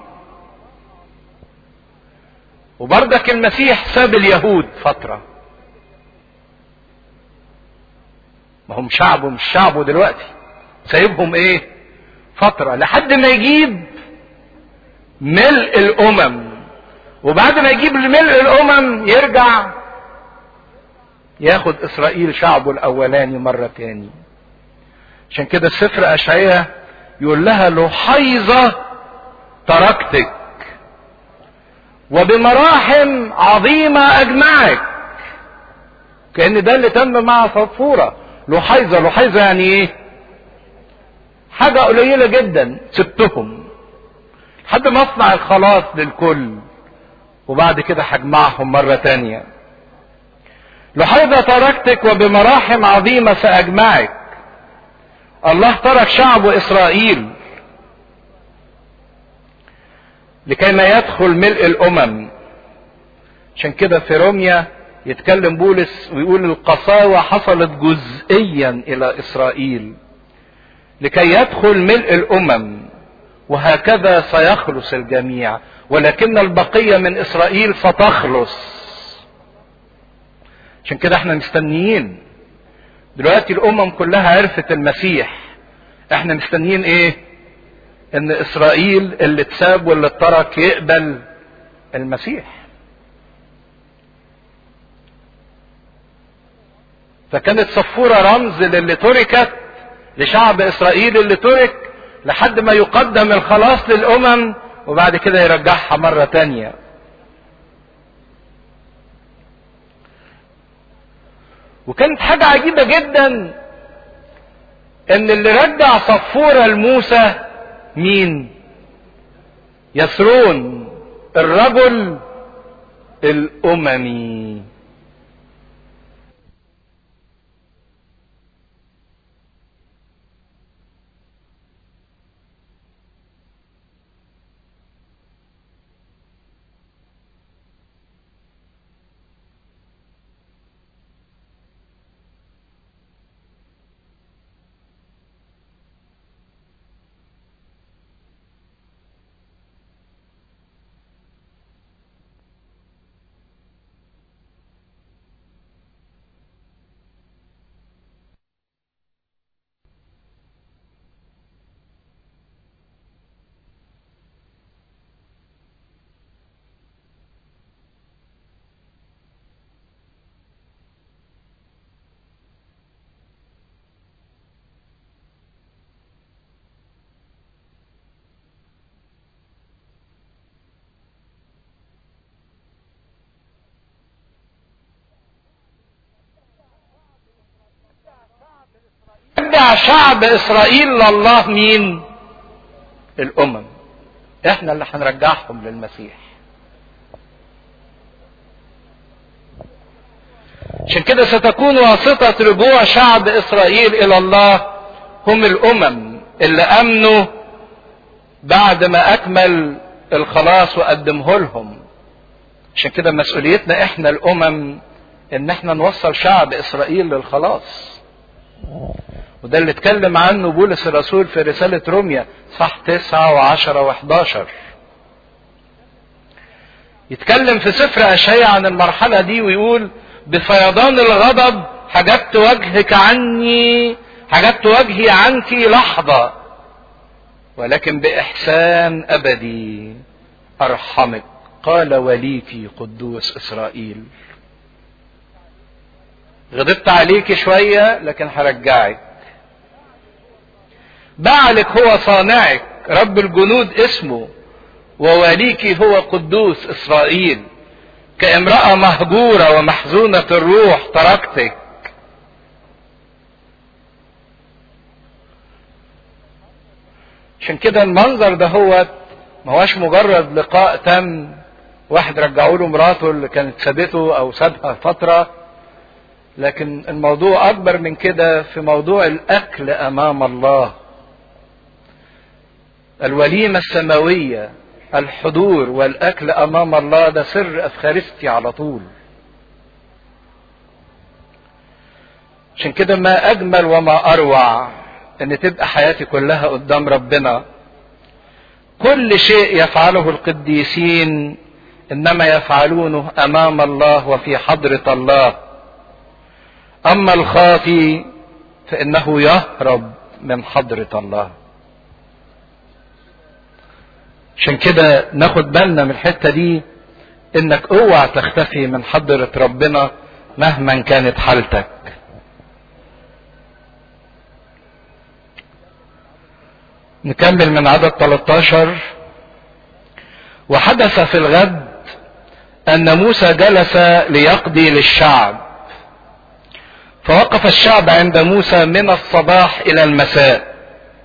وبردك المسيح ساب اليهود فترة ما هم شعبه مش شعبه دلوقتي سايبهم ايه فترة لحد ما يجيب ملء الامم وبعد ما يجيب ملء الامم يرجع ياخد اسرائيل شعبه الاولاني مرة تاني عشان كده السفر اشعياء يقول لها لحيظة تركتك وبمراحم عظيمة اجمعك كأن ده اللي تم مع صفورة لحيظة لحيظة يعني ايه حاجة قليلة جدا سبتهم لحد ما اصنع الخلاص للكل وبعد كده هجمعهم مرة تانية لحيظة تركتك وبمراحم عظيمة سأجمعك الله ترك شعبه إسرائيل لكي ما يدخل ملء الأمم عشان كده في روميا يتكلم بولس ويقول القساوة حصلت جزئيا إلى إسرائيل لكي يدخل ملء الأمم وهكذا سيخلص الجميع ولكن البقية من إسرائيل ستخلص عشان كده احنا مستنيين دلوقتي الأمم كلها عرفت المسيح احنا مستنيين ايه ان إسرائيل اللي اتساب واللي اترك يقبل المسيح فكانت صفورة رمز للي تركت لشعب إسرائيل اللي ترك لحد ما يقدم الخلاص للأمم وبعد كده يرجعها مرة تانية وكانت حاجة عجيبة جدا ان اللي رجع صفورة لموسى مين يسرون الرجل الاممي رجع شعب اسرائيل لله مين الامم احنا اللي هنرجعهم للمسيح عشان كده ستكون واسطة رجوع شعب اسرائيل الى الله هم الامم اللي امنوا بعد ما اكمل الخلاص وقدمه لهم عشان كده مسؤوليتنا احنا الامم ان احنا نوصل شعب اسرائيل للخلاص وده اللي اتكلم عنه بولس الرسول في رسالة روميا صح تسعة وعشرة وحداشر يتكلم في سفر أشعياء عن المرحلة دي ويقول بفيضان الغضب حجبت وجهك عني حجبت وجهي عنك لحظة ولكن بإحسان أبدي أرحمك قال وليك قدوس إسرائيل غضبت عليك شوية لكن هرجعك بعلك هو صانعك رب الجنود اسمه ووليك هو قدوس إسرائيل كامرأة مهجورة ومحزونة الروح تركتك عشان كده المنظر ده هو ما هوش مجرد لقاء تم واحد رجعوا له مراته اللي كانت سابته او سابها فتره لكن الموضوع اكبر من كده في موضوع الاكل امام الله الوليمه السماويه الحضور والاكل امام الله ده سر افخارستي على طول عشان كده ما اجمل وما اروع ان تبقى حياتي كلها قدام ربنا كل شيء يفعله القديسين انما يفعلونه امام الله وفي حضره الله اما الخاطي فانه يهرب من حضره الله عشان كده ناخد بالنا من الحته دي انك اوعى تختفي من حضره ربنا مهما كانت حالتك نكمل من عدد 13 وحدث في الغد ان موسى جلس ليقضي للشعب فوقف الشعب عند موسى من الصباح الى المساء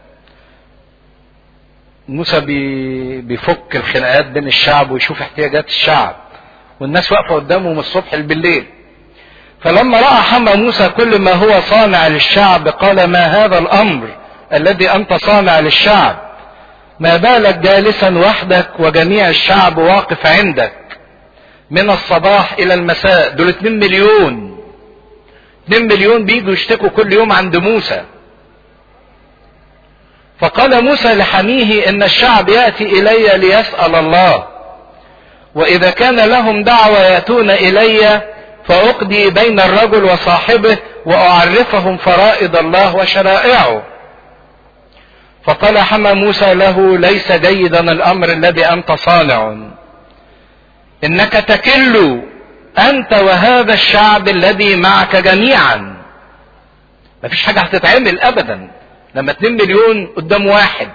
موسى بي بيفك الخناقات بين الشعب ويشوف احتياجات الشعب والناس واقفه قدامه من الصبح بالليل فلما راى حمى موسى كل ما هو صانع للشعب قال ما هذا الامر الذي انت صانع للشعب ما بالك جالسا وحدك وجميع الشعب واقف عندك من الصباح الى المساء دول 2 مليون 2 مليون بيجوا يشتكوا كل يوم عند موسى فقال موسى لحميه ان الشعب ياتي الي ليسال الله واذا كان لهم دعوه ياتون الي فاقضي بين الرجل وصاحبه واعرفهم فرائض الله وشرائعه فقال حمى موسى له ليس جيدا الامر الذي انت صانع انك تكل انت وهذا الشعب الذي معك جميعا مفيش حاجه هتتعمل ابدا لما 2 مليون قدام واحد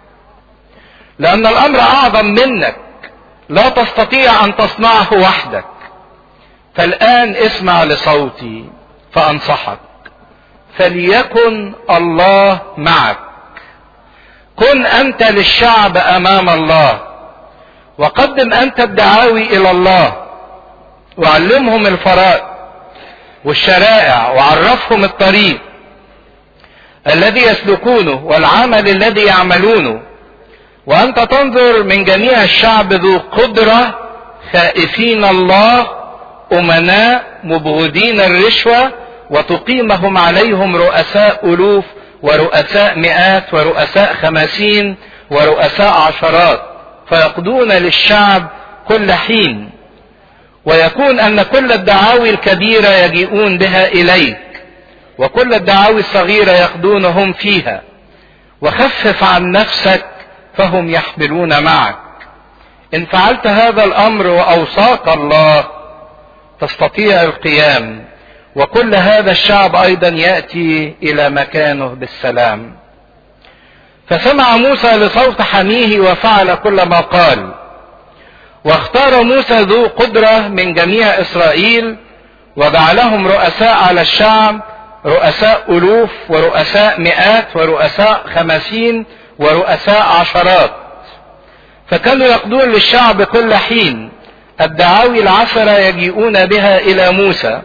لان الامر اعظم منك لا تستطيع ان تصنعه وحدك فالان اسمع لصوتي فانصحك فليكن الله معك كن انت للشعب امام الله وقدم انت الدعاوي الى الله وعلمهم الفرائض والشرائع وعرفهم الطريق الذي يسلكونه والعمل الذي يعملونه وانت تنظر من جميع الشعب ذو قدره خائفين الله امناء مبغضين الرشوه وتقيمهم عليهم رؤساء الوف ورؤساء مئات ورؤساء خمسين ورؤساء عشرات فيقضون للشعب كل حين ويكون ان كل الدعاوي الكبيره يجيئون بها اليك وكل الدعاوي الصغيره يقضونهم فيها وخفف عن نفسك فهم يحملون معك ان فعلت هذا الامر واوصاك الله تستطيع القيام وكل هذا الشعب ايضا ياتي الى مكانه بالسلام فسمع موسى لصوت حميه وفعل كل ما قال واختار موسى ذو قدره من جميع اسرائيل وجعلهم رؤساء على الشعب رؤساء الوف ورؤساء مئات ورؤساء خمسين ورؤساء عشرات فكانوا يقضون للشعب كل حين الدعاوي العشرة يجيئون بها إلى موسى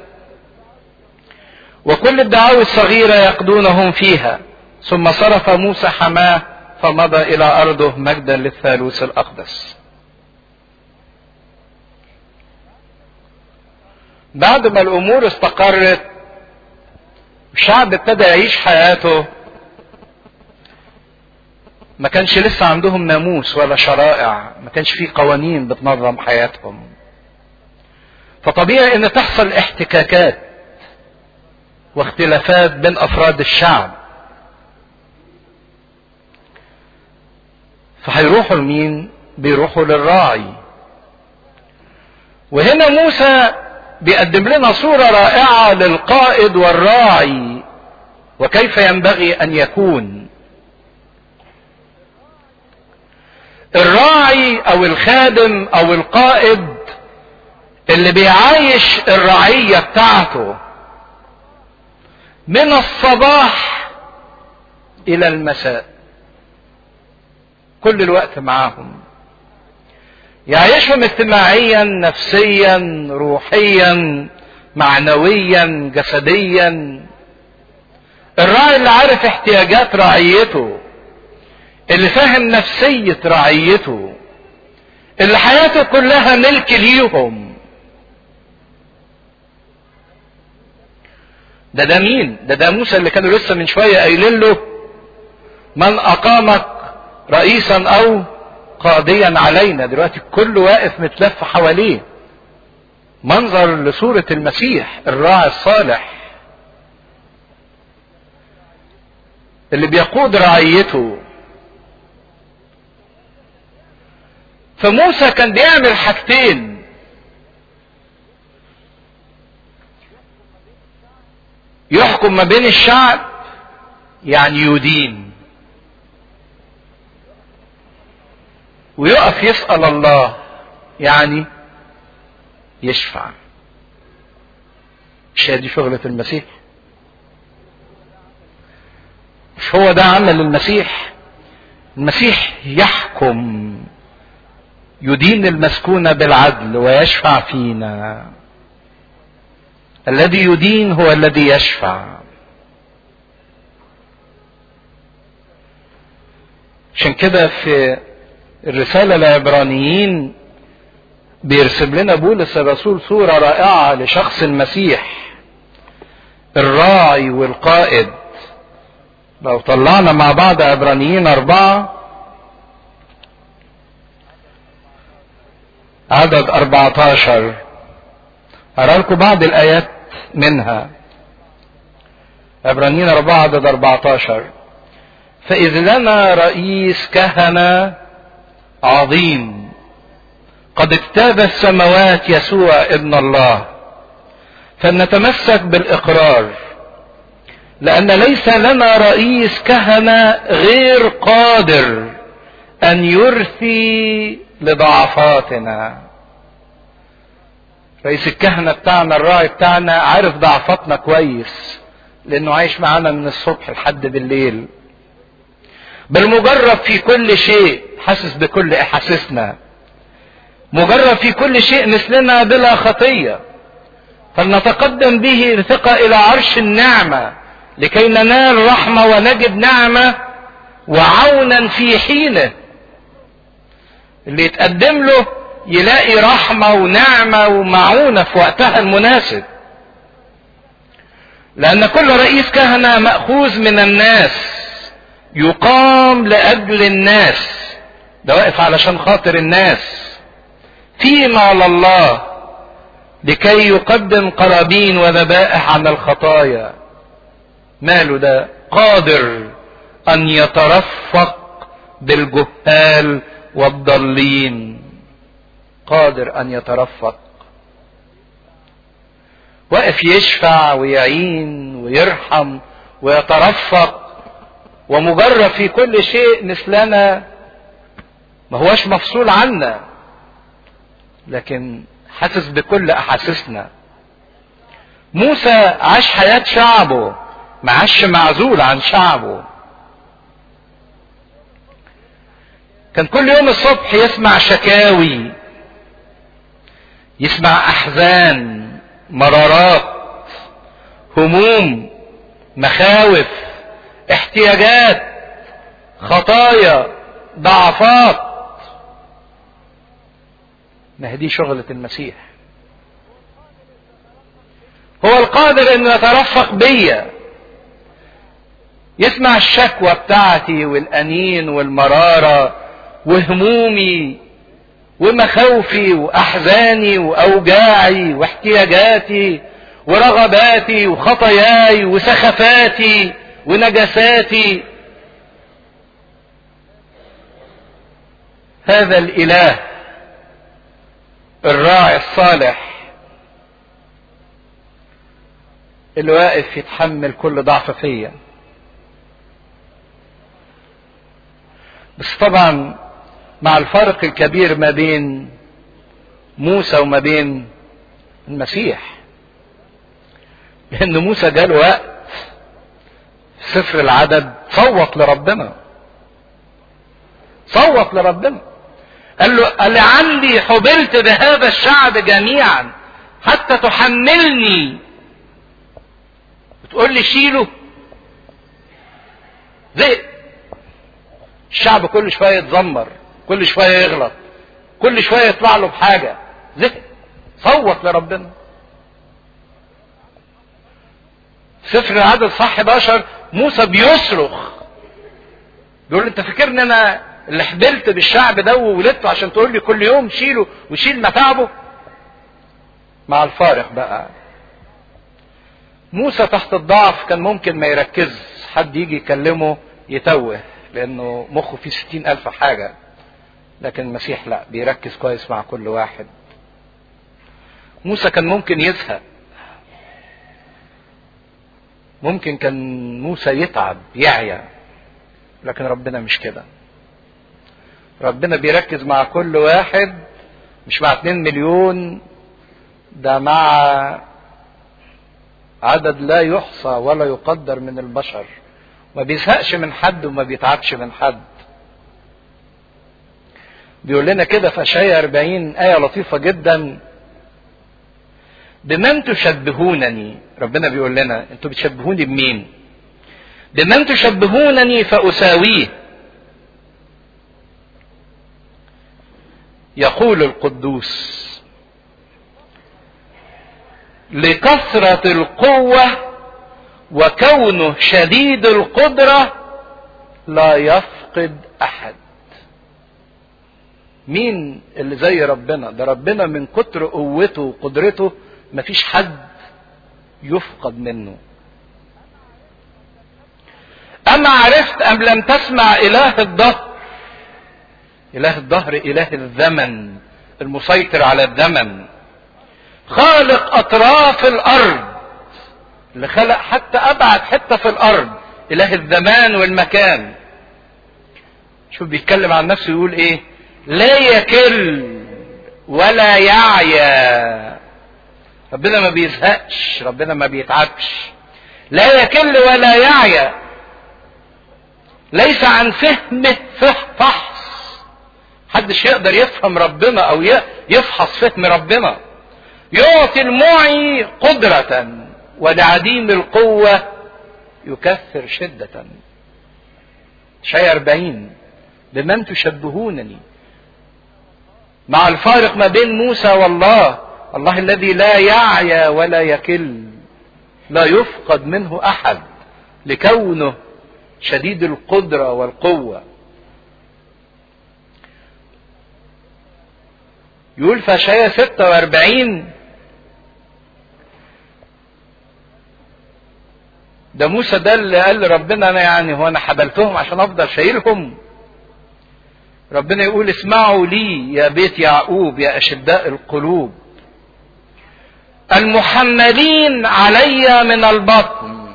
وكل الدعاوي الصغيرة يقضونهم فيها ثم صرف موسى حماه فمضى إلى أرضه مجدا للثالوث الأقدس بعد ما الأمور استقرت الشعب ابتدى يعيش حياته ما كانش لسه عندهم ناموس ولا شرائع ما كانش فيه قوانين بتنظم حياتهم فطبيعي ان تحصل احتكاكات واختلافات بين افراد الشعب فهيروحوا لمين بيروحوا للراعي وهنا موسى بيقدم لنا صورة رائعة للقائد والراعي وكيف ينبغي ان يكون الراعي او الخادم او القائد اللي بيعايش الرعية بتاعته من الصباح الى المساء كل الوقت معاهم يعيشهم اجتماعيا نفسيا روحيا معنويا جسديا الراعي اللي عارف احتياجات رعيته اللي فاهم نفسية رعيته اللي حياته كلها ملك ليهم ده ده مين ده ده موسى اللي كانوا لسه من شوية قايلين له من اقامك رئيسا او قاضيا علينا دلوقتي الكل واقف متلف حواليه منظر لصورة المسيح الراعي الصالح اللي بيقود رعيته فموسى كان بيعمل حاجتين يحكم ما بين الشعب يعني يدين ويقف يسأل الله يعني يشفع مش هي دي شغلة المسيح مش هو ده عمل المسيح المسيح يحكم يدين المسكون بالعدل ويشفع فينا الذي يدين هو الذي يشفع عشان كده في الرسالة العبرانيين بيرسم لنا بولس الرسول صورة رائعة لشخص المسيح الراعي والقائد لو طلعنا مع بعض عبرانيين أربعة عدد 14 أرى لكم بعض الآيات منها عبرانيين أربعة عدد 14 فإذ لنا رئيس كهنة عظيم قد اجتاز السماوات يسوع ابن الله فلنتمسك بالإقرار لأن ليس لنا رئيس كهنة غير قادر أن يرثي لضعفاتنا رئيس الكهنة بتاعنا الراعي بتاعنا عارف ضعفاتنا كويس لأنه عايش معانا من الصبح لحد بالليل بل مجرب في كل شيء حاسس بكل احاسيسنا مجرب في كل شيء مثلنا بلا خطيه فلنتقدم به بثقه الى عرش النعمه لكي ننال رحمه ونجد نعمه وعونا في حينه اللي يتقدم له يلاقي رحمه ونعمه ومعونه في وقتها المناسب لان كل رئيس كهنه ماخوذ من الناس يقام لاجل الناس ده واقف علشان خاطر الناس فيما على الله لكي يقدم قرابين وذبائح عن الخطايا ماله ده قادر ان يترفق بالجهال والضالين قادر ان يترفق واقف يشفع ويعين ويرحم ويترفق ومجرب في كل شيء مثلنا ما هوش مفصول عنا لكن حاسس بكل احاسيسنا موسى عاش حياة شعبه ما عاش معزول عن شعبه كان كل يوم الصبح يسمع شكاوي يسمع احزان مرارات هموم مخاوف احتياجات خطايا ضعفات ما هي دي شغلة المسيح هو القادر انه يترفق بيا يسمع الشكوى بتاعتي والانين والمرارة وهمومي ومخاوفي واحزاني واوجاعي واحتياجاتي ورغباتي وخطاياي وسخفاتي ونجساتي هذا الاله الراعي الصالح اللي واقف يتحمل كل ضعف فيا بس طبعا مع الفرق الكبير ما بين موسى وما بين المسيح لان موسى جاله وقت في سفر العدد صوت لربنا صوت لربنا قال له لعلي حبلت بهذا الشعب جميعا حتى تحملني وتقول لي شيله زي الشعب كل شويه يتذمر كل شويه يغلط كل شويه يطلع له بحاجه زي صوت لربنا سفر العدد صح 11 موسى بيصرخ بيقول انت فاكرني انا اللي حبلت بالشعب ده وولدته عشان تقول لي كل يوم شيله وشيل متاعبه مع الفارق بقى موسى تحت الضعف كان ممكن ما يركز حد يجي يكلمه يتوه لانه مخه فيه ستين الف حاجة لكن المسيح لا بيركز كويس مع كل واحد موسى كان ممكن يزهق ممكن كان موسى يتعب يعيا لكن ربنا مش كده ربنا بيركز مع كل واحد مش مع اتنين مليون ده مع عدد لا يحصى ولا يقدر من البشر ما بيزهقش من حد وما بيتعبش من حد بيقول لنا كده في اشعياء 40 آية لطيفة جدا بمن تشبهونني ربنا بيقول لنا انتوا بتشبهوني بمين بمن تشبهونني فأساويه يقول القدوس لكثرة القوة وكونه شديد القدرة لا يفقد أحد مين اللي زي ربنا ده ربنا من كتر قوته وقدرته مفيش حد يفقد منه أما عرفت أم لم تسمع إله الدهر إله الدهر إله الزمن المسيطر على الزمن خالق أطراف الأرض اللي خلق حتى أبعد حتة في الأرض إله الزمان والمكان شوف بيتكلم عن نفسه يقول إيه لا يكل ولا يعيا ربنا ما بيزهقش ربنا ما بيتعبش لا يكل ولا يعيا ليس عن فهمه فحص محدش يقدر يفهم ربنا او يفحص فهم ربنا يعطي المعي قدرة ولعديم القوة يكثر شدة شيء أربعين بمن تشبهونني مع الفارق ما بين موسى والله الله الذي لا يعيا ولا يكل لا يفقد منه أحد لكونه شديد القدرة والقوة يقول في اشعياء 46 ده موسى ده اللي قال لربنا انا يعني هو انا حبلتهم عشان افضل شايلهم ربنا يقول اسمعوا لي يا بيت يعقوب يا اشداء القلوب المحملين علي من البطن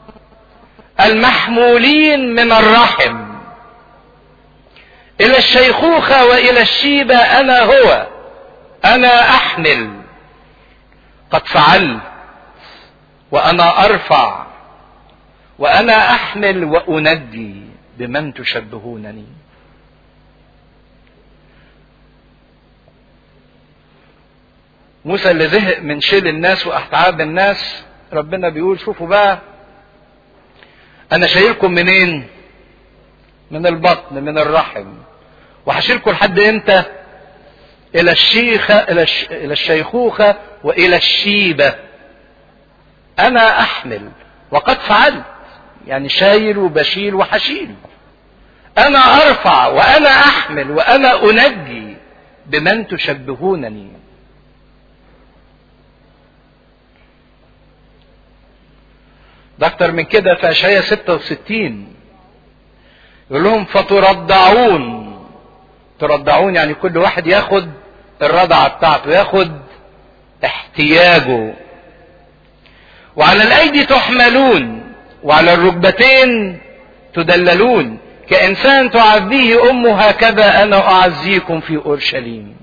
المحمولين من الرحم الى الشيخوخه والى الشيبه انا هو انا احمل قد فعلت وانا ارفع وانا احمل وانجي بمن تشبهونني موسى اللي زهق من شيل الناس واحتعاب الناس ربنا بيقول شوفوا بقى انا شايلكم منين من البطن من الرحم وهشيلكم لحد امتى الى الشيخة الى, الش... إلى الشيخوخة والى الشيبة انا احمل وقد فعلت يعني شايل وبشيل وحشيل انا ارفع وانا احمل وانا انجي بمن تشبهونني ده اكتر من كده في اشعياء 66 يقول لهم فتردعون تردعون يعني كل واحد ياخد الرضعة بتاعته ياخد احتياجه وعلى الايدي تحملون وعلى الركبتين تدللون كانسان تعزيه امه هكذا انا اعزيكم في اورشليم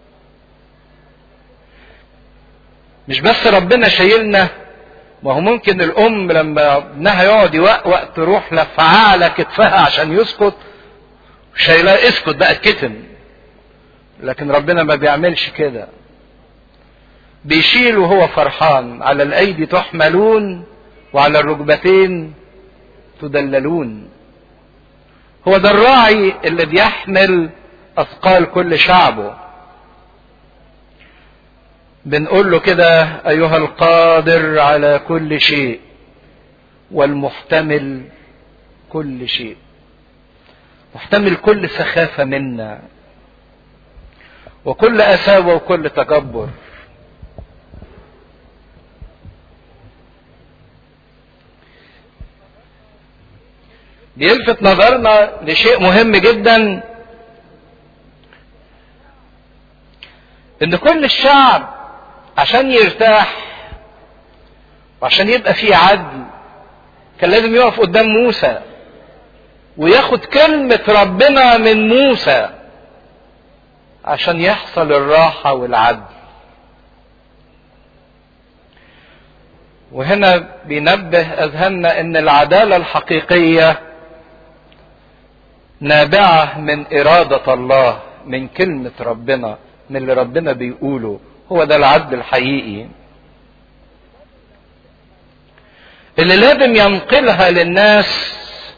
مش بس ربنا شايلنا ما هو ممكن الام لما ابنها يقعد يوقوق تروح لفعاه على كتفها عشان يسكت شايلاه اسكت بقى اتكتم لكن ربنا ما بيعملش كده بيشيل وهو فرحان على الايدي تحملون وعلى الركبتين تدللون هو ده الراعي اللي بيحمل اثقال كل شعبه بنقول له كده ايها القادر على كل شيء والمحتمل كل شيء واحتمل كل سخافة منا وكل أساوة وكل تجبر بيلفت نظرنا لشيء مهم جدا ان كل الشعب عشان يرتاح وعشان يبقى فيه عدل كان لازم يقف قدام موسى وياخد كلمة ربنا من موسى عشان يحصل الراحة والعدل وهنا بينبه أذهاننا أن العدالة الحقيقية نابعة من إرادة الله من كلمة ربنا من اللي ربنا بيقوله هو ده العدل الحقيقي اللي لازم ينقلها للناس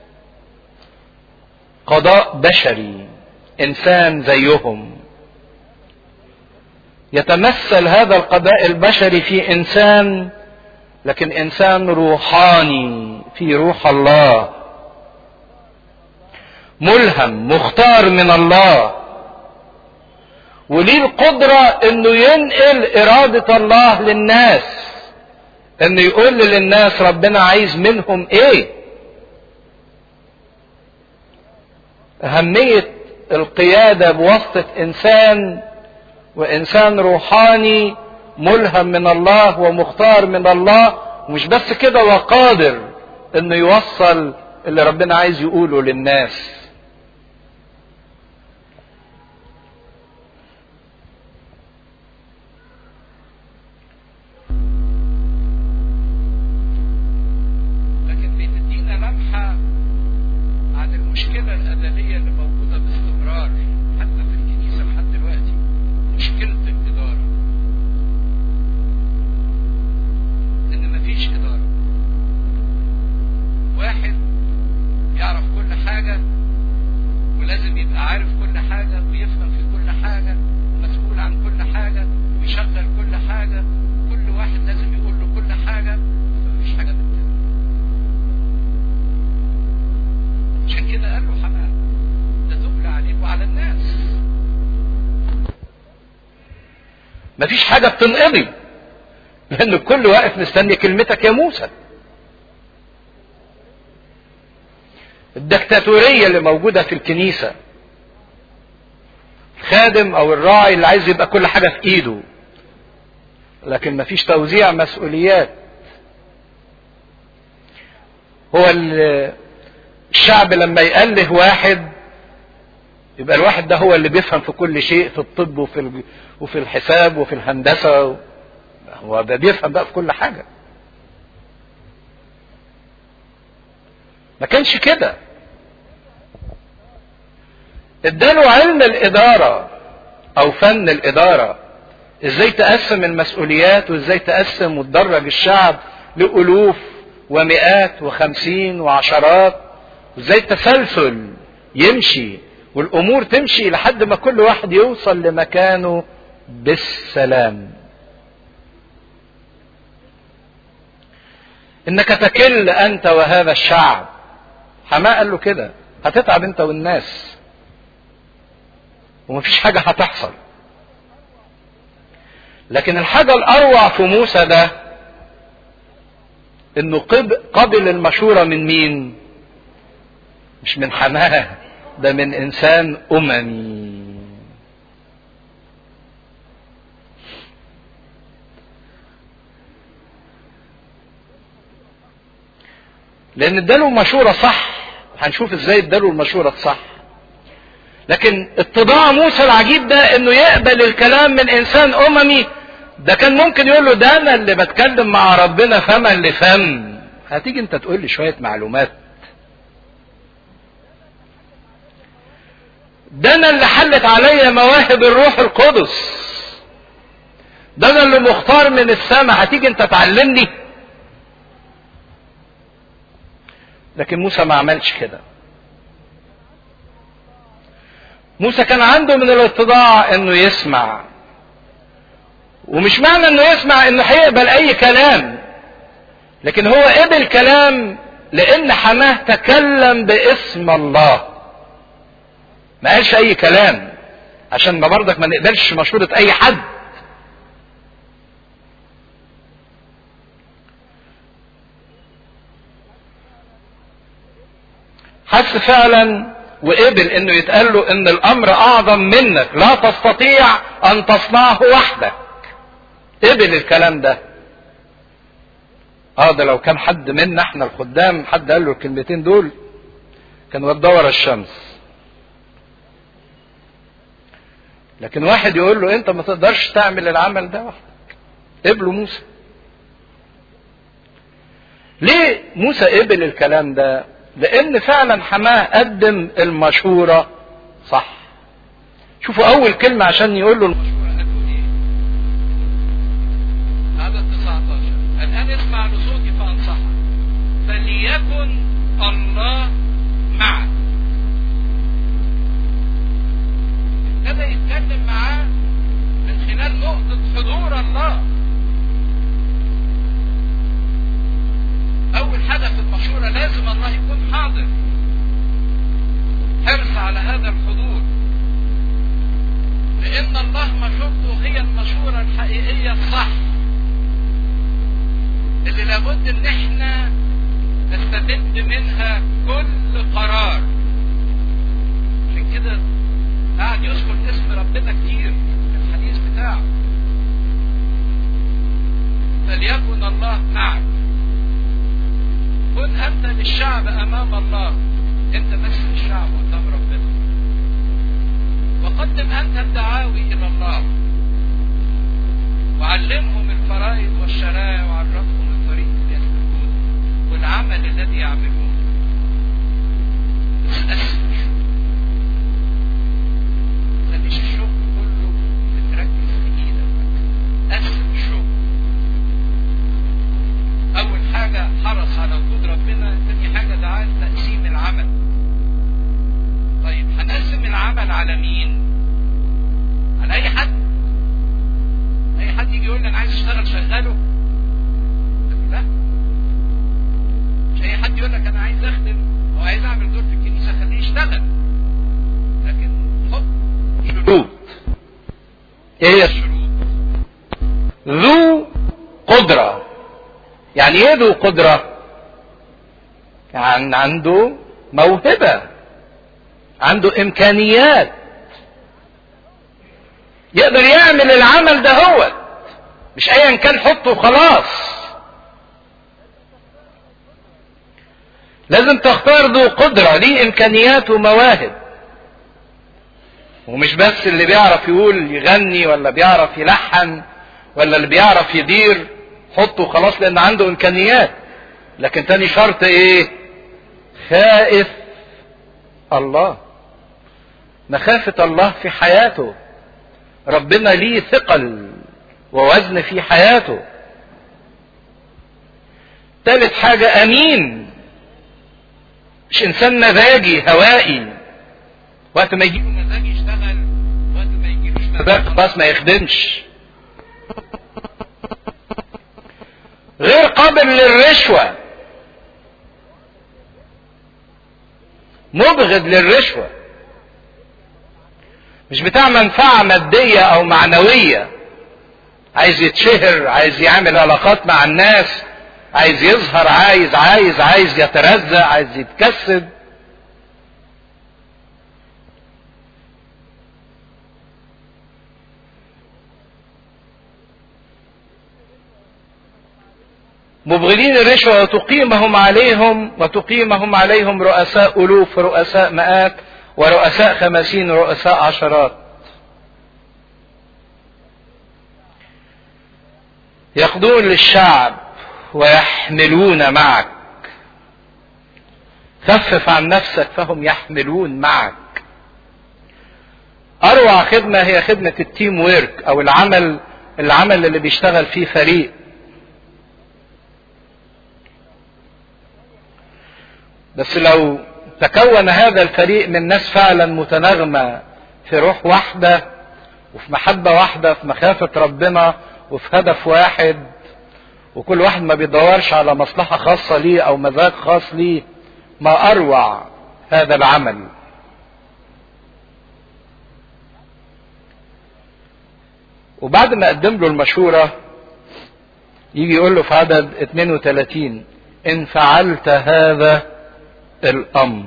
قضاء بشري انسان زيهم يتمثل هذا القضاء البشري في انسان لكن انسان روحاني في روح الله ملهم مختار من الله وليه القدرة انه ينقل ارادة الله للناس انه يقول للناس ربنا عايز منهم ايه اهمية القيادة بواسطة انسان وانسان روحاني ملهم من الله ومختار من الله ومش بس كده وقادر انه يوصل اللي ربنا عايز يقوله للناس لكن بتدينا لمحة عن المشكلة الأزلية اللي موجودة باستمرار حتى في الكنيسة لحد دلوقتي مشكلة الإدارة إن مفيش إدارة واحد يعرف كل حاجة ولازم يبقى عارف كل حاجة ويفهم في كل حاجة ومسؤول عن كل حاجة ويشغل كل حاجة كل واحد لازم يقول له كل حاجة فمفيش حاجة بتتم عشان كده قال له حمام ده تبلى عليك وعلى الناس مفيش حاجة بتنقضي لأن الكل واقف مستني كلمتك يا موسى الدكتاتورية اللي موجودة في الكنيسة الخادم أو الراعي اللي عايز يبقى كل حاجة في إيده لكن مفيش توزيع مسؤوليات هو الشعب لما يأله واحد يبقى الواحد ده هو اللي بيفهم في كل شيء في الطب وفي وفي الحساب وفي الهندسة هو ده بيفهم بقى في كل حاجة ما كانش كده اداله علم الإدارة أو فن الإدارة ازاي تقسم المسؤوليات وازاي تقسم وتدرج الشعب لألوف ومئات وخمسين وعشرات وازاي التسلسل يمشي والأمور تمشي لحد ما كل واحد يوصل لمكانه بالسلام انك تكل انت وهذا الشعب حماء قال له كده هتتعب انت والناس ومفيش حاجة هتحصل لكن الحاجة الأروع في موسى ده إنه قبل المشورة من مين؟ مش من حماه ده من إنسان أممي لأن اداله مشورة صح هنشوف ازاي اداله المشورة الصح لكن اتضاع موسى العجيب ده انه يقبل الكلام من انسان اممي ده كان ممكن يقول له ده انا اللي بتكلم مع ربنا فما لفم هتيجي انت تقول لي شويه معلومات ده انا اللي حلت عليا مواهب الروح القدس ده انا اللي مختار من السماء هتيجي انت تعلمني لكن موسى ما عملش كده موسى كان عنده من الاتضاع انه يسمع ومش معنى انه يسمع انه هيقبل اي كلام لكن هو قبل كلام لان حماه تكلم باسم الله ما قالش اي كلام عشان ما برضك ما نقبلش مشورة اي حد حس فعلا وقبل انه يتقال له ان الامر اعظم منك لا تستطيع ان تصنعه وحدك قبل الكلام ده اه ده لو كان حد منا احنا الخدام حد قال له الكلمتين دول كان ودور الشمس لكن واحد يقول له انت ما تقدرش تعمل العمل ده وحدك قبله موسى ليه موسى قبل الكلام ده لان فعلا حماه قدم المشورة صح شوفوا اول كلمة عشان يقول له المشورة قالوا ايه عدد 19 الان اسمع لصوتي فانصحك فليكن الله معك ابتدى يتكلم معاه من خلال نقطة حضور الله أول حاجة في المشورة لازم الله يكون حاضر حرص على هذا الحضور لأن الله مشورته هي المشورة الحقيقية الصح اللي لابد إن إحنا نستمد منها كل قرار عشان كده قاعد يذكر اسم ربنا كتير في الحديث بتاعه فليكن الله معك كن انت للشعب امام الله انت بس للشعب قدام ربنا وقدم انت الدعاوي الى الله وعلمهم الفرائض والشرائع وعرفهم الطريق اللي يسلكون والعمل الذي يعملون بس قسم الشغل خليش الشغل كله بتركز في ايدك قسم الشغل اول حاجة حرص على وجود ربنا تاني حاجة دعاه تقسيم العمل طيب هنقسم العمل على مين على اي حد اي حد يجي يقول لي انا عايز اشتغل شغله لا مش اي حد يقول لك انا عايز اخدم او عايز اعمل دور في الكنيسة خليه يشتغل لكن حط شروط ايه هي الشروط ذو قدرة يعني ايه ذو قدرة يعني عنده موهبة عنده امكانيات يقدر يعمل العمل ده هو مش ايا كان حطه وخلاص لازم تختار ذو قدرة ليه امكانيات ومواهب ومش بس اللي بيعرف يقول يغني ولا بيعرف يلحن ولا اللي بيعرف يدير حطه خلاص لان عنده امكانيات لكن تاني شرط ايه خائف الله مخافة الله في حياته ربنا ليه ثقل ووزن في حياته ثالث حاجة امين مش انسان مزاجي هوائي وقت ما يجيله مزاج يشتغل وقت ما يجيلوش مزاج خلاص ما يخدمش غير قابل للرشوة مبغض للرشوة مش بتاع منفعة مادية أو معنوية عايز يتشهر عايز يعمل علاقات مع الناس عايز يظهر عايز عايز عايز يترزق عايز يتكسب مبغضين الرشوة وتقيمهم عليهم وتقيمهم عليهم رؤساء ألوف رؤساء مئات ورؤساء خمسين رؤساء عشرات يقضون للشعب ويحملون معك خفف عن نفسك فهم يحملون معك اروع خدمة هي خدمة التيم ويرك او العمل العمل اللي بيشتغل فيه فريق بس لو تكون هذا الفريق من ناس فعلا متناغمة في روح واحدة وفي محبة واحدة في مخافة ربنا وفي هدف واحد وكل واحد ما بيدورش على مصلحة خاصة ليه أو مزاج خاص ليه ما أروع هذا العمل وبعد ما قدم له المشورة يجي يقول له في عدد 32 إن فعلت هذا الأمر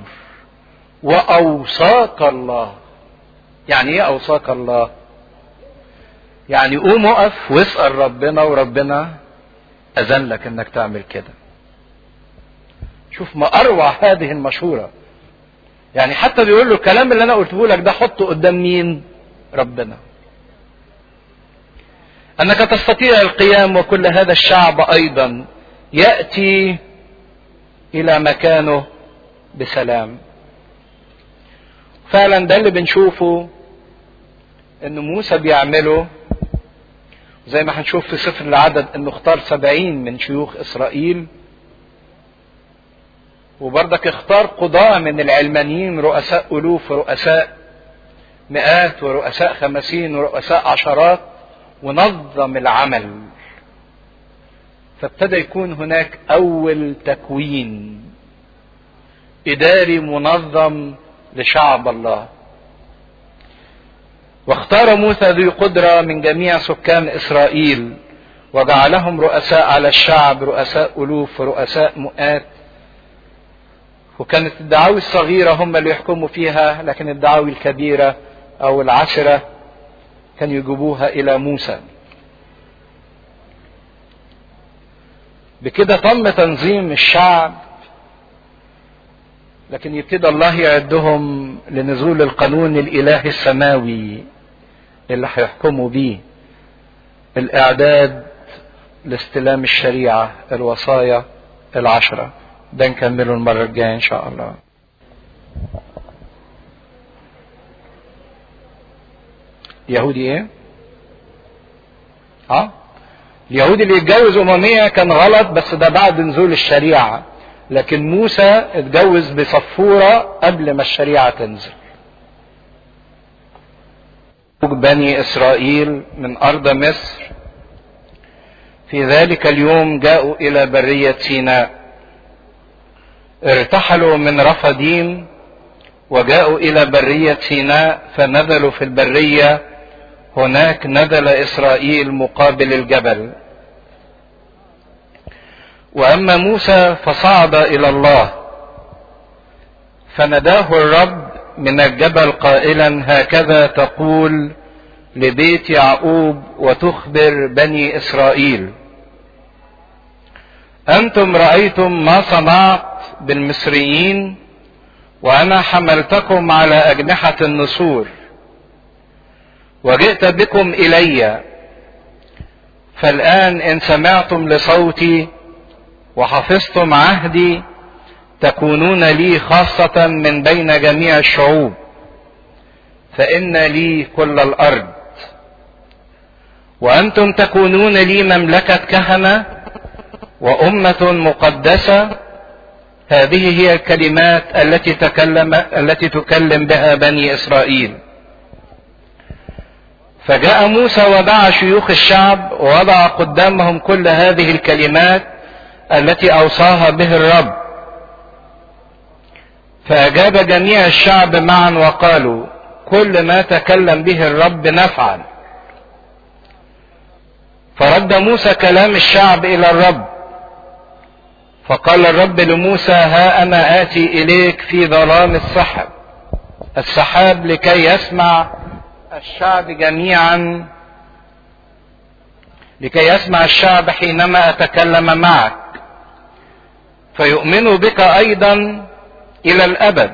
وأوصاك الله يعني إيه أوصاك الله؟ يعني قوم اقف واسأل ربنا وربنا أذن لك إنك تعمل كده. شوف ما أروع هذه المشورة. يعني حتى بيقول له الكلام اللي أنا قلته لك ده حطه قدام مين؟ ربنا. أنك تستطيع القيام وكل هذا الشعب أيضا يأتي إلى مكانه بسلام. فعلا ده اللي بنشوفه ان موسى بيعمله زي ما هنشوف في سفر العدد انه اختار سبعين من شيوخ اسرائيل وبرضك اختار قضاة من العلمانيين رؤساء الوف ورؤساء مئات ورؤساء خمسين ورؤساء عشرات ونظم العمل فابتدى يكون هناك اول تكوين اداري منظم لشعب الله واختار موسى ذي قدرة من جميع سكان إسرائيل وجعلهم رؤساء على الشعب رؤساء ألوف ورؤساء مئات وكانت الدعاوي الصغيرة هم اللي يحكموا فيها لكن الدعاوي الكبيرة أو العشرة كانوا يجيبوها إلى موسى بكده تم تنظيم الشعب لكن يبتدى الله يعدهم لنزول القانون الإلهي السماوي اللي هيحكموا بيه الإعداد لاستلام الشريعة الوصايا العشرة ده نكمله المرة الجاية إن شاء الله يهودي ايه؟ اه اليهودي اللي يتجوز أممية كان غلط بس ده بعد نزول الشريعة لكن موسى اتجوز بصفورة قبل ما الشريعة تنزل بني إسرائيل من أرض مصر في ذلك اليوم جاءوا إلى برية سيناء ارتحلوا من رفديم وجاءوا إلى برية سيناء فنزلوا في البرية هناك نزل إسرائيل مقابل الجبل واما موسى فصعد الى الله فنداه الرب من الجبل قائلا هكذا تقول لبيت يعقوب وتخبر بني اسرائيل انتم رايتم ما صنعت بالمصريين وانا حملتكم على اجنحه النسور وجئت بكم الي فالان ان سمعتم لصوتي وحفظتم عهدي تكونون لي خاصة من بين جميع الشعوب فإن لي كل الأرض وأنتم تكونون لي مملكة كهنة وأمة مقدسة هذه هي الكلمات التي تكلم التي تكلم بها بني إسرائيل فجاء موسى ودعا شيوخ الشعب ووضع قدامهم كل هذه الكلمات التي اوصاها به الرب فاجاب جميع الشعب معا وقالوا كل ما تكلم به الرب نفعل فرد موسى كلام الشعب الى الرب فقال الرب لموسى ها انا اتي اليك في ظلام السحب السحاب لكي يسمع الشعب جميعا لكي يسمع الشعب حينما اتكلم معك فيؤمنوا بك ايضا الى الابد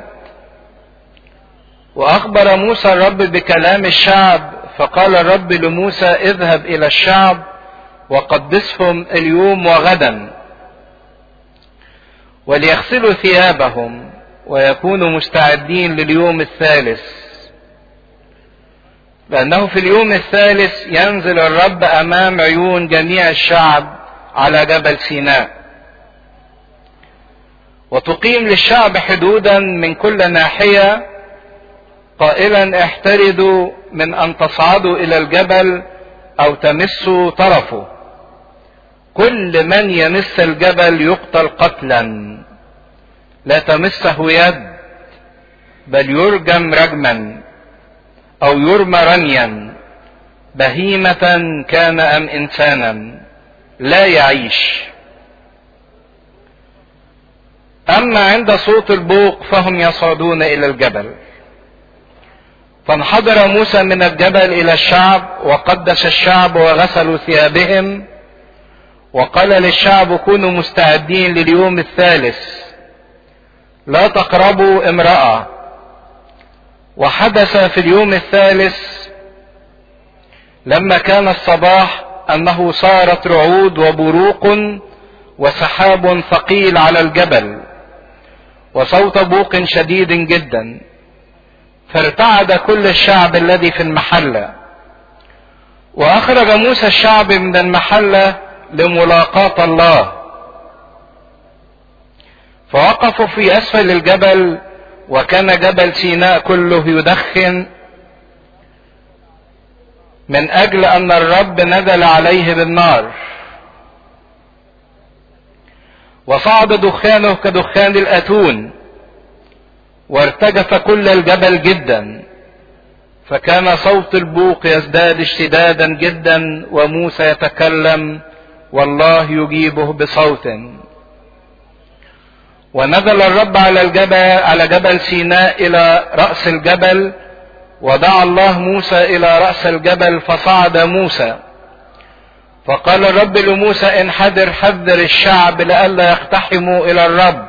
واخبر موسى الرب بكلام الشعب فقال الرب لموسى اذهب الى الشعب وقدسهم اليوم وغدا وليغسلوا ثيابهم ويكونوا مستعدين لليوم الثالث لانه في اليوم الثالث ينزل الرب امام عيون جميع الشعب على جبل سيناء وتقيم للشعب حدودا من كل ناحيه قائلا احتردوا من ان تصعدوا الى الجبل او تمسوا طرفه كل من يمس الجبل يقتل قتلا لا تمسه يد بل يرجم رجما او يرمى رميا بهيمة كان أم إنسانا لا يعيش أما عند صوت البوق فهم يصعدون إلى الجبل فانحدر موسى من الجبل إلى الشعب وقدس الشعب وغسلوا ثيابهم وقال للشعب كونوا مستعدين لليوم الثالث لا تقربوا امرأة وحدث في اليوم الثالث لما كان الصباح انه صارت رعود وبروق وسحاب ثقيل على الجبل وصوت بوق شديد جدا فارتعد كل الشعب الذي في المحله واخرج موسى الشعب من المحله لملاقاه الله فوقفوا في اسفل الجبل وكان جبل سيناء كله يدخن من اجل ان الرب نزل عليه بالنار وصعد دخانه كدخان الاتون وارتجف كل الجبل جدا فكان صوت البوق يزداد اشتدادا جدا وموسى يتكلم والله يجيبه بصوت ونزل الرب على الجبل على جبل سيناء الى راس الجبل ودعا الله موسى الى راس الجبل فصعد موسى فقال الرب لموسى انحدر حذر الشعب لئلا يقتحموا الى الرب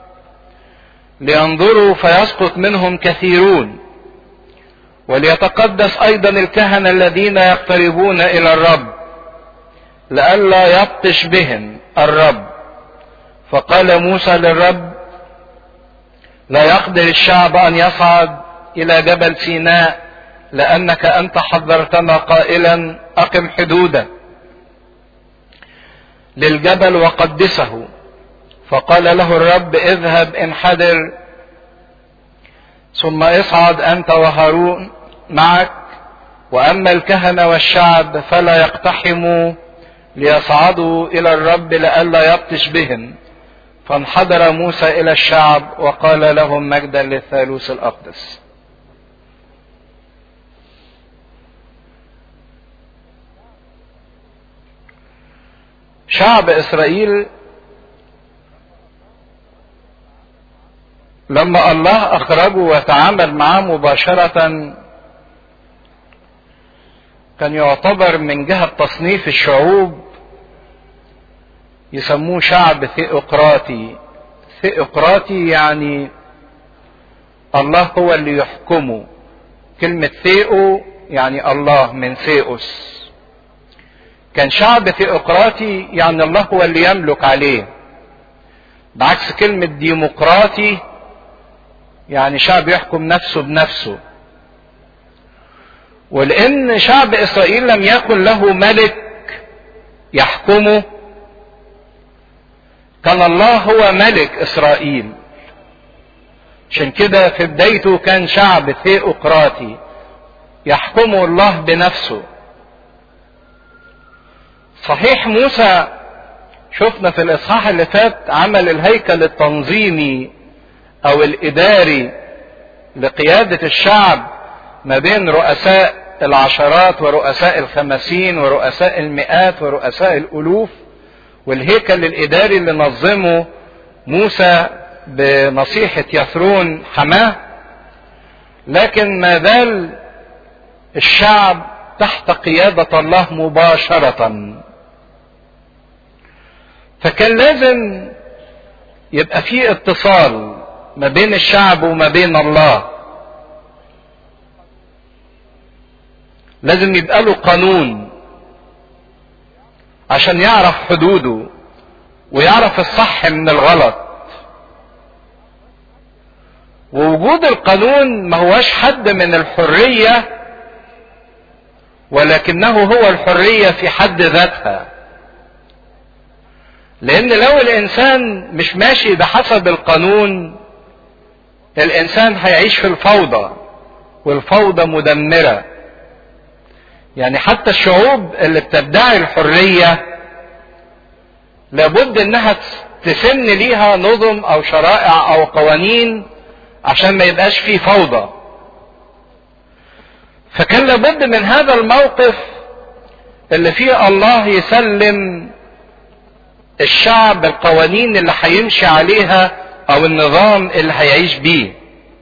لينظروا فيسقط منهم كثيرون وليتقدس ايضا الكهنه الذين يقتربون الى الرب لئلا يبطش بهم الرب فقال موسى للرب لا يقدر الشعب ان يصعد الى جبل سيناء لانك انت حذرتنا قائلا اقم حدوده للجبل وقدسه فقال له الرب اذهب انحدر ثم اصعد انت وهارون معك واما الكهنه والشعب فلا يقتحموا ليصعدوا الى الرب لئلا يبطش بهم فانحدر موسى الى الشعب وقال لهم مجدا للثالوث الاقدس شعب اسرائيل لما الله اخرجه وتعامل معاه مباشره كان يعتبر من جهه تصنيف الشعوب يسموه شعب ثيوقراطي ثيوقراطي يعني الله هو اللي يحكمه كلمة ثيو يعني الله من ثيوس كان شعب ثيوقراطي يعني الله هو اللي يملك عليه بعكس كلمة ديمقراطي يعني شعب يحكم نفسه بنفسه ولأن شعب إسرائيل لم يكن له ملك يحكمه كان الله هو ملك اسرائيل عشان كده في بدايته كان شعب ثيوقراطي يحكمه الله بنفسه صحيح موسى شفنا في الاصحاح اللي فات عمل الهيكل التنظيمي او الاداري لقيادة الشعب ما بين رؤساء العشرات ورؤساء الخمسين ورؤساء المئات ورؤساء الالوف والهيكل الاداري اللي نظمه موسى بنصيحة يثرون حماه لكن ما زال الشعب تحت قيادة الله مباشرة فكان لازم يبقى في اتصال ما بين الشعب وما بين الله لازم يبقى له قانون عشان يعرف حدوده ويعرف الصح من الغلط ووجود القانون ما هوش حد من الحرية ولكنه هو الحرية في حد ذاتها لان لو الانسان مش ماشي بحسب القانون الانسان هيعيش في الفوضى والفوضى مدمره يعني حتى الشعوب اللي بتدعي الحريه لابد انها تسن ليها نظم او شرائع او قوانين عشان ما يبقاش فيه فوضى فكان لابد من هذا الموقف اللي فيه الله يسلم الشعب القوانين اللي هيمشي عليها او النظام اللي هيعيش بيه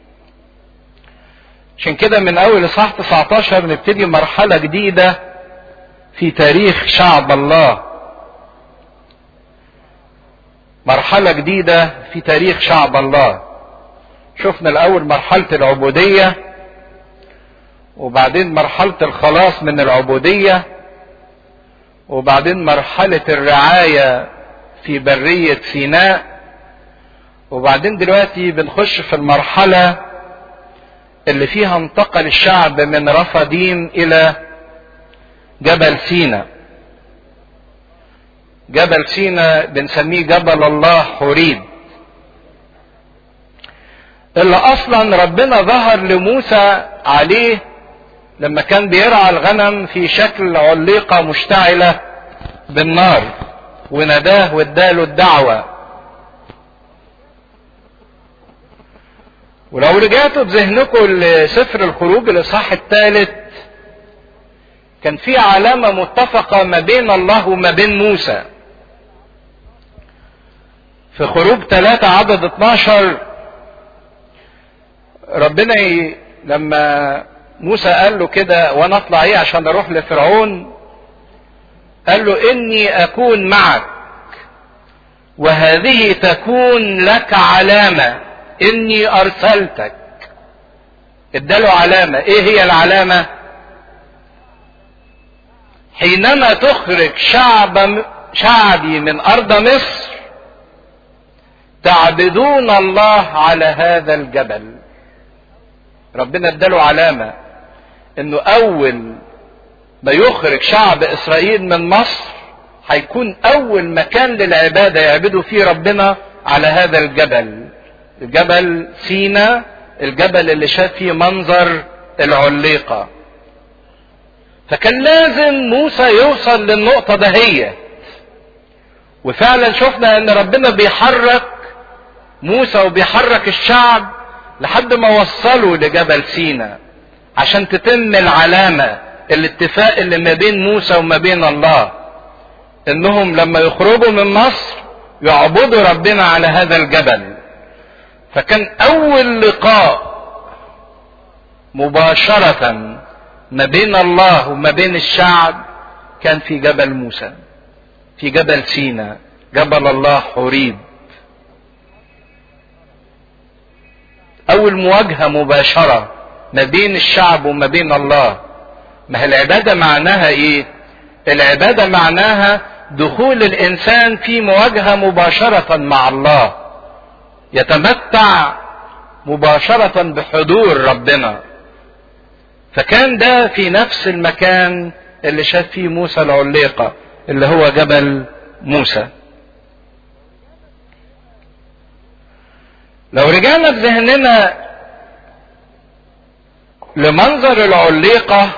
عشان كده من اول اصحاح 19 نبتدي مرحلة جديدة في تاريخ شعب الله مرحلة جديدة في تاريخ شعب الله شفنا الاول مرحلة العبودية وبعدين مرحلة الخلاص من العبودية وبعدين مرحلة الرعاية في برية سيناء وبعدين دلوقتي بنخش في المرحلة اللي فيها انتقل الشعب من رفديم الى جبل سينا جبل سينا بنسميه جبل الله حريب اللي اصلا ربنا ظهر لموسى عليه لما كان بيرعى الغنم في شكل عليقة مشتعلة بالنار وناداه واداله الدعوة ولو رجعتوا بذهنكم لسفر الخروج الاصحاح الثالث كان في علامة متفقة ما بين الله وما بين موسى في خروج ثلاثة عدد 12 ربنا ي... لما موسى قال له كده وانا اطلع ايه عشان اروح لفرعون قال له اني اكون معك وهذه تكون لك علامة اني ارسلتك اداله علامة ايه هي العلامة حينما تخرج شعب شعبي من ارض مصر تعبدون الله على هذا الجبل ربنا اداله علامة انه اول ما يخرج شعب اسرائيل من مصر هيكون اول مكان للعبادة يعبدوا فيه ربنا على هذا الجبل جبل سينا الجبل اللي شاف فيه منظر العليقة فكان لازم موسى يوصل للنقطة دهية وفعلا شفنا ان ربنا بيحرك موسى وبيحرك الشعب لحد ما وصلوا لجبل سينا عشان تتم العلامة الاتفاق اللي ما بين موسى وما بين الله انهم لما يخرجوا من مصر يعبدوا ربنا على هذا الجبل فكان اول لقاء مباشرة ما بين الله وما بين الشعب كان في جبل موسى في جبل سينا جبل الله حريب اول مواجهة مباشرة ما بين الشعب وما بين الله ما هي العبادة معناها ايه العبادة معناها دخول الانسان في مواجهة مباشرة مع الله يتمتع مباشرة بحضور ربنا فكان ده في نفس المكان اللي شاف فيه موسى العليقة اللي هو جبل موسى لو رجعنا بذهننا لمنظر العليقة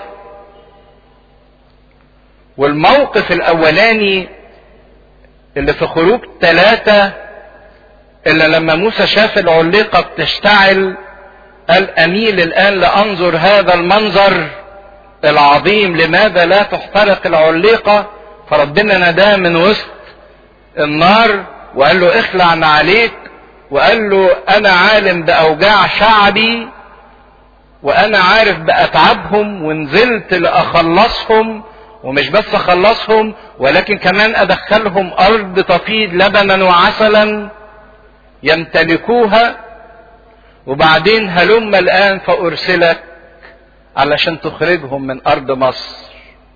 والموقف الأولاني اللي في خروج ثلاثة إلا لما موسى شاف العليقة بتشتعل قال أميل الآن لأنظر هذا المنظر العظيم لماذا لا تحترق العليقة فربنا ناداه من وسط النار وقال له اخلع عليك وقال له انا عالم باوجاع شعبي وانا عارف باتعابهم ونزلت لاخلصهم ومش بس اخلصهم ولكن كمان ادخلهم ارض تفيض لبنا وعسلا يمتلكوها وبعدين هلم الان فارسلك علشان تخرجهم من ارض مصر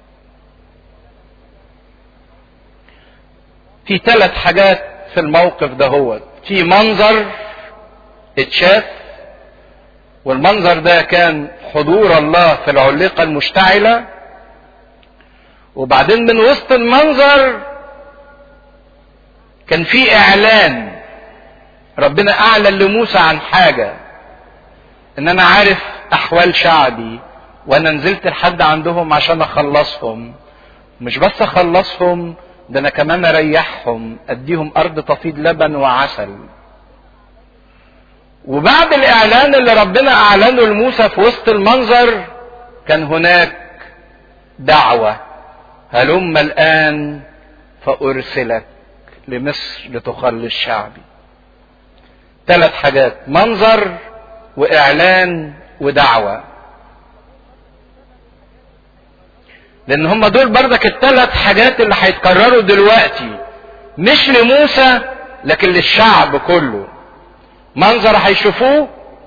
في ثلاث حاجات في الموقف ده هو في منظر اتشاف والمنظر ده كان حضور الله في العليقة المشتعلة وبعدين من وسط المنظر كان في اعلان ربنا اعلن لموسى عن حاجة ان انا عارف احوال شعبي وانا نزلت لحد عندهم عشان اخلصهم مش بس اخلصهم ده انا كمان اريحهم اديهم ارض تفيض لبن وعسل وبعد الاعلان اللي ربنا اعلنه لموسى في وسط المنظر كان هناك دعوة هلم الآن فأرسلك لمصر لتخلص شعبي ثلاث حاجات منظر وإعلان ودعوة لأن هم دول بردك الثلاث حاجات اللي هيتكرروا دلوقتي مش لموسى لكن للشعب كله منظر هيشوفوه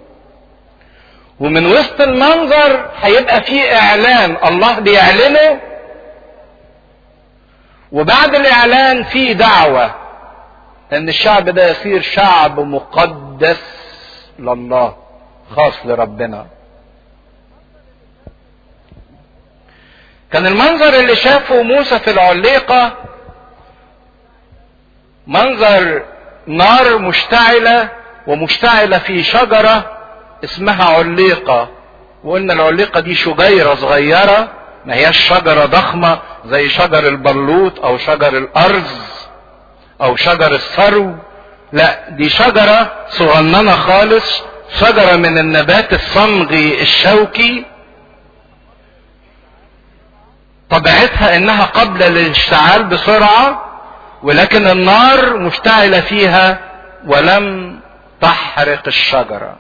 ومن وسط المنظر هيبقى فيه اعلان الله بيعلنه وبعد الاعلان في دعوه ان الشعب ده يصير شعب مقدس لله خاص لربنا كان المنظر اللي شافه موسى في العليقه منظر نار مشتعله ومشتعله في شجره اسمها عليقة وقلنا العليقة دي شجيرة صغيرة ما هياش شجرة ضخمة زي شجر البلوط او شجر الارز او شجر الثرو لا دي شجرة صغننة خالص شجرة من النبات الصمغي الشوكي طبيعتها انها قابلة للاشتعال بسرعة ولكن النار مشتعلة فيها ولم تحرق الشجره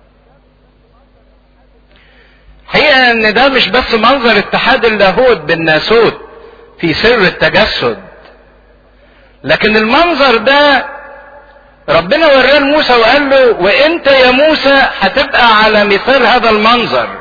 حقيقة ان ده مش بس منظر اتحاد اللاهوت بالناسوت في سر التجسد لكن المنظر ده ربنا وراه لموسى وقال له وانت يا موسى هتبقى على مثال هذا المنظر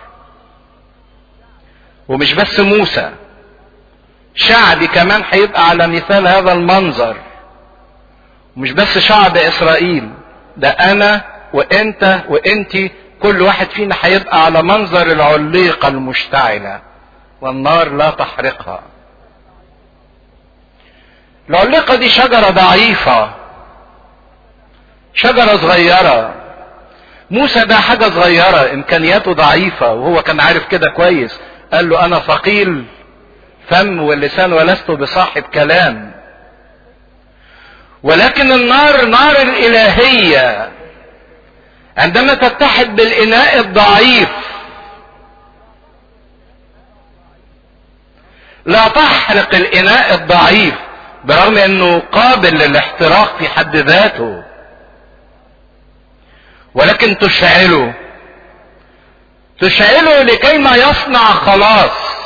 ومش بس موسى شعبي كمان هيبقى على مثال هذا المنظر ومش بس شعب اسرائيل ده انا وانت وانتي كل واحد فينا هيبقى على منظر العليقة المشتعلة والنار لا تحرقها العليقة دي شجرة ضعيفة شجرة صغيرة موسى ده حاجة صغيرة امكانياته ضعيفة وهو كان عارف كده كويس قال له انا ثقيل فم واللسان ولست بصاحب كلام ولكن النار نار الالهيه عندما تتحد بالإناء الضعيف لا تحرق الإناء الضعيف برغم أنه قابل للاحتراق في حد ذاته ولكن تشعله تشعله لكي ما يصنع خلاص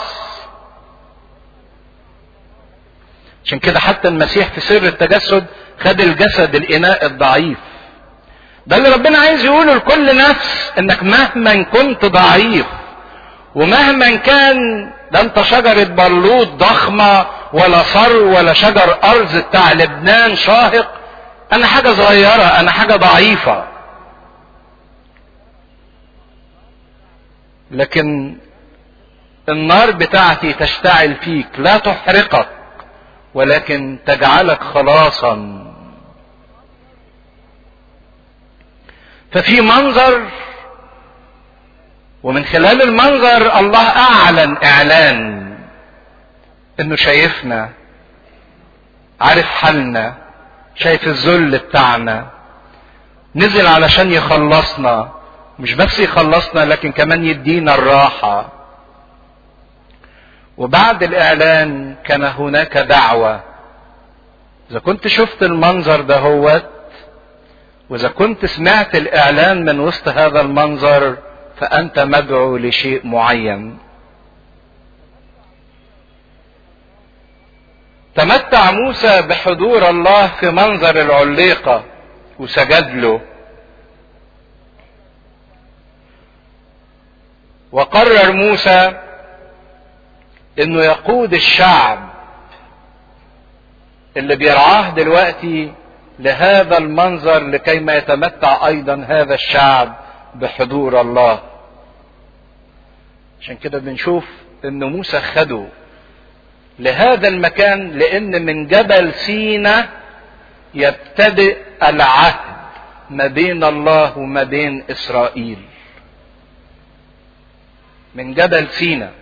عشان كده حتى المسيح في سر التجسد خد الجسد الإناء الضعيف ده اللي ربنا عايز يقوله لكل نفس انك مهما كنت ضعيف ومهما كان ده انت شجرة بلوط ضخمة ولا ثرو ولا شجر ارز بتاع لبنان شاهق انا حاجة صغيرة انا حاجة ضعيفة لكن النار بتاعتي تشتعل فيك لا تحرقك ولكن تجعلك خلاصا ففي منظر ومن خلال المنظر الله اعلن اعلان انه شايفنا عارف حالنا شايف الذل بتاعنا نزل علشان يخلصنا مش بس يخلصنا لكن كمان يدينا الراحة وبعد الاعلان كان هناك دعوة اذا كنت شفت المنظر ده هوت واذا كنت سمعت الاعلان من وسط هذا المنظر فانت مدعو لشيء معين تمتع موسى بحضور الله في منظر العليقة وسجد له وقرر موسى انه يقود الشعب اللي بيرعاه دلوقتي لهذا المنظر لكي ما يتمتع ايضا هذا الشعب بحضور الله عشان كده بنشوف ان موسى خده لهذا المكان لان من جبل سينا يبتدئ العهد ما بين الله وما بين اسرائيل من جبل سينا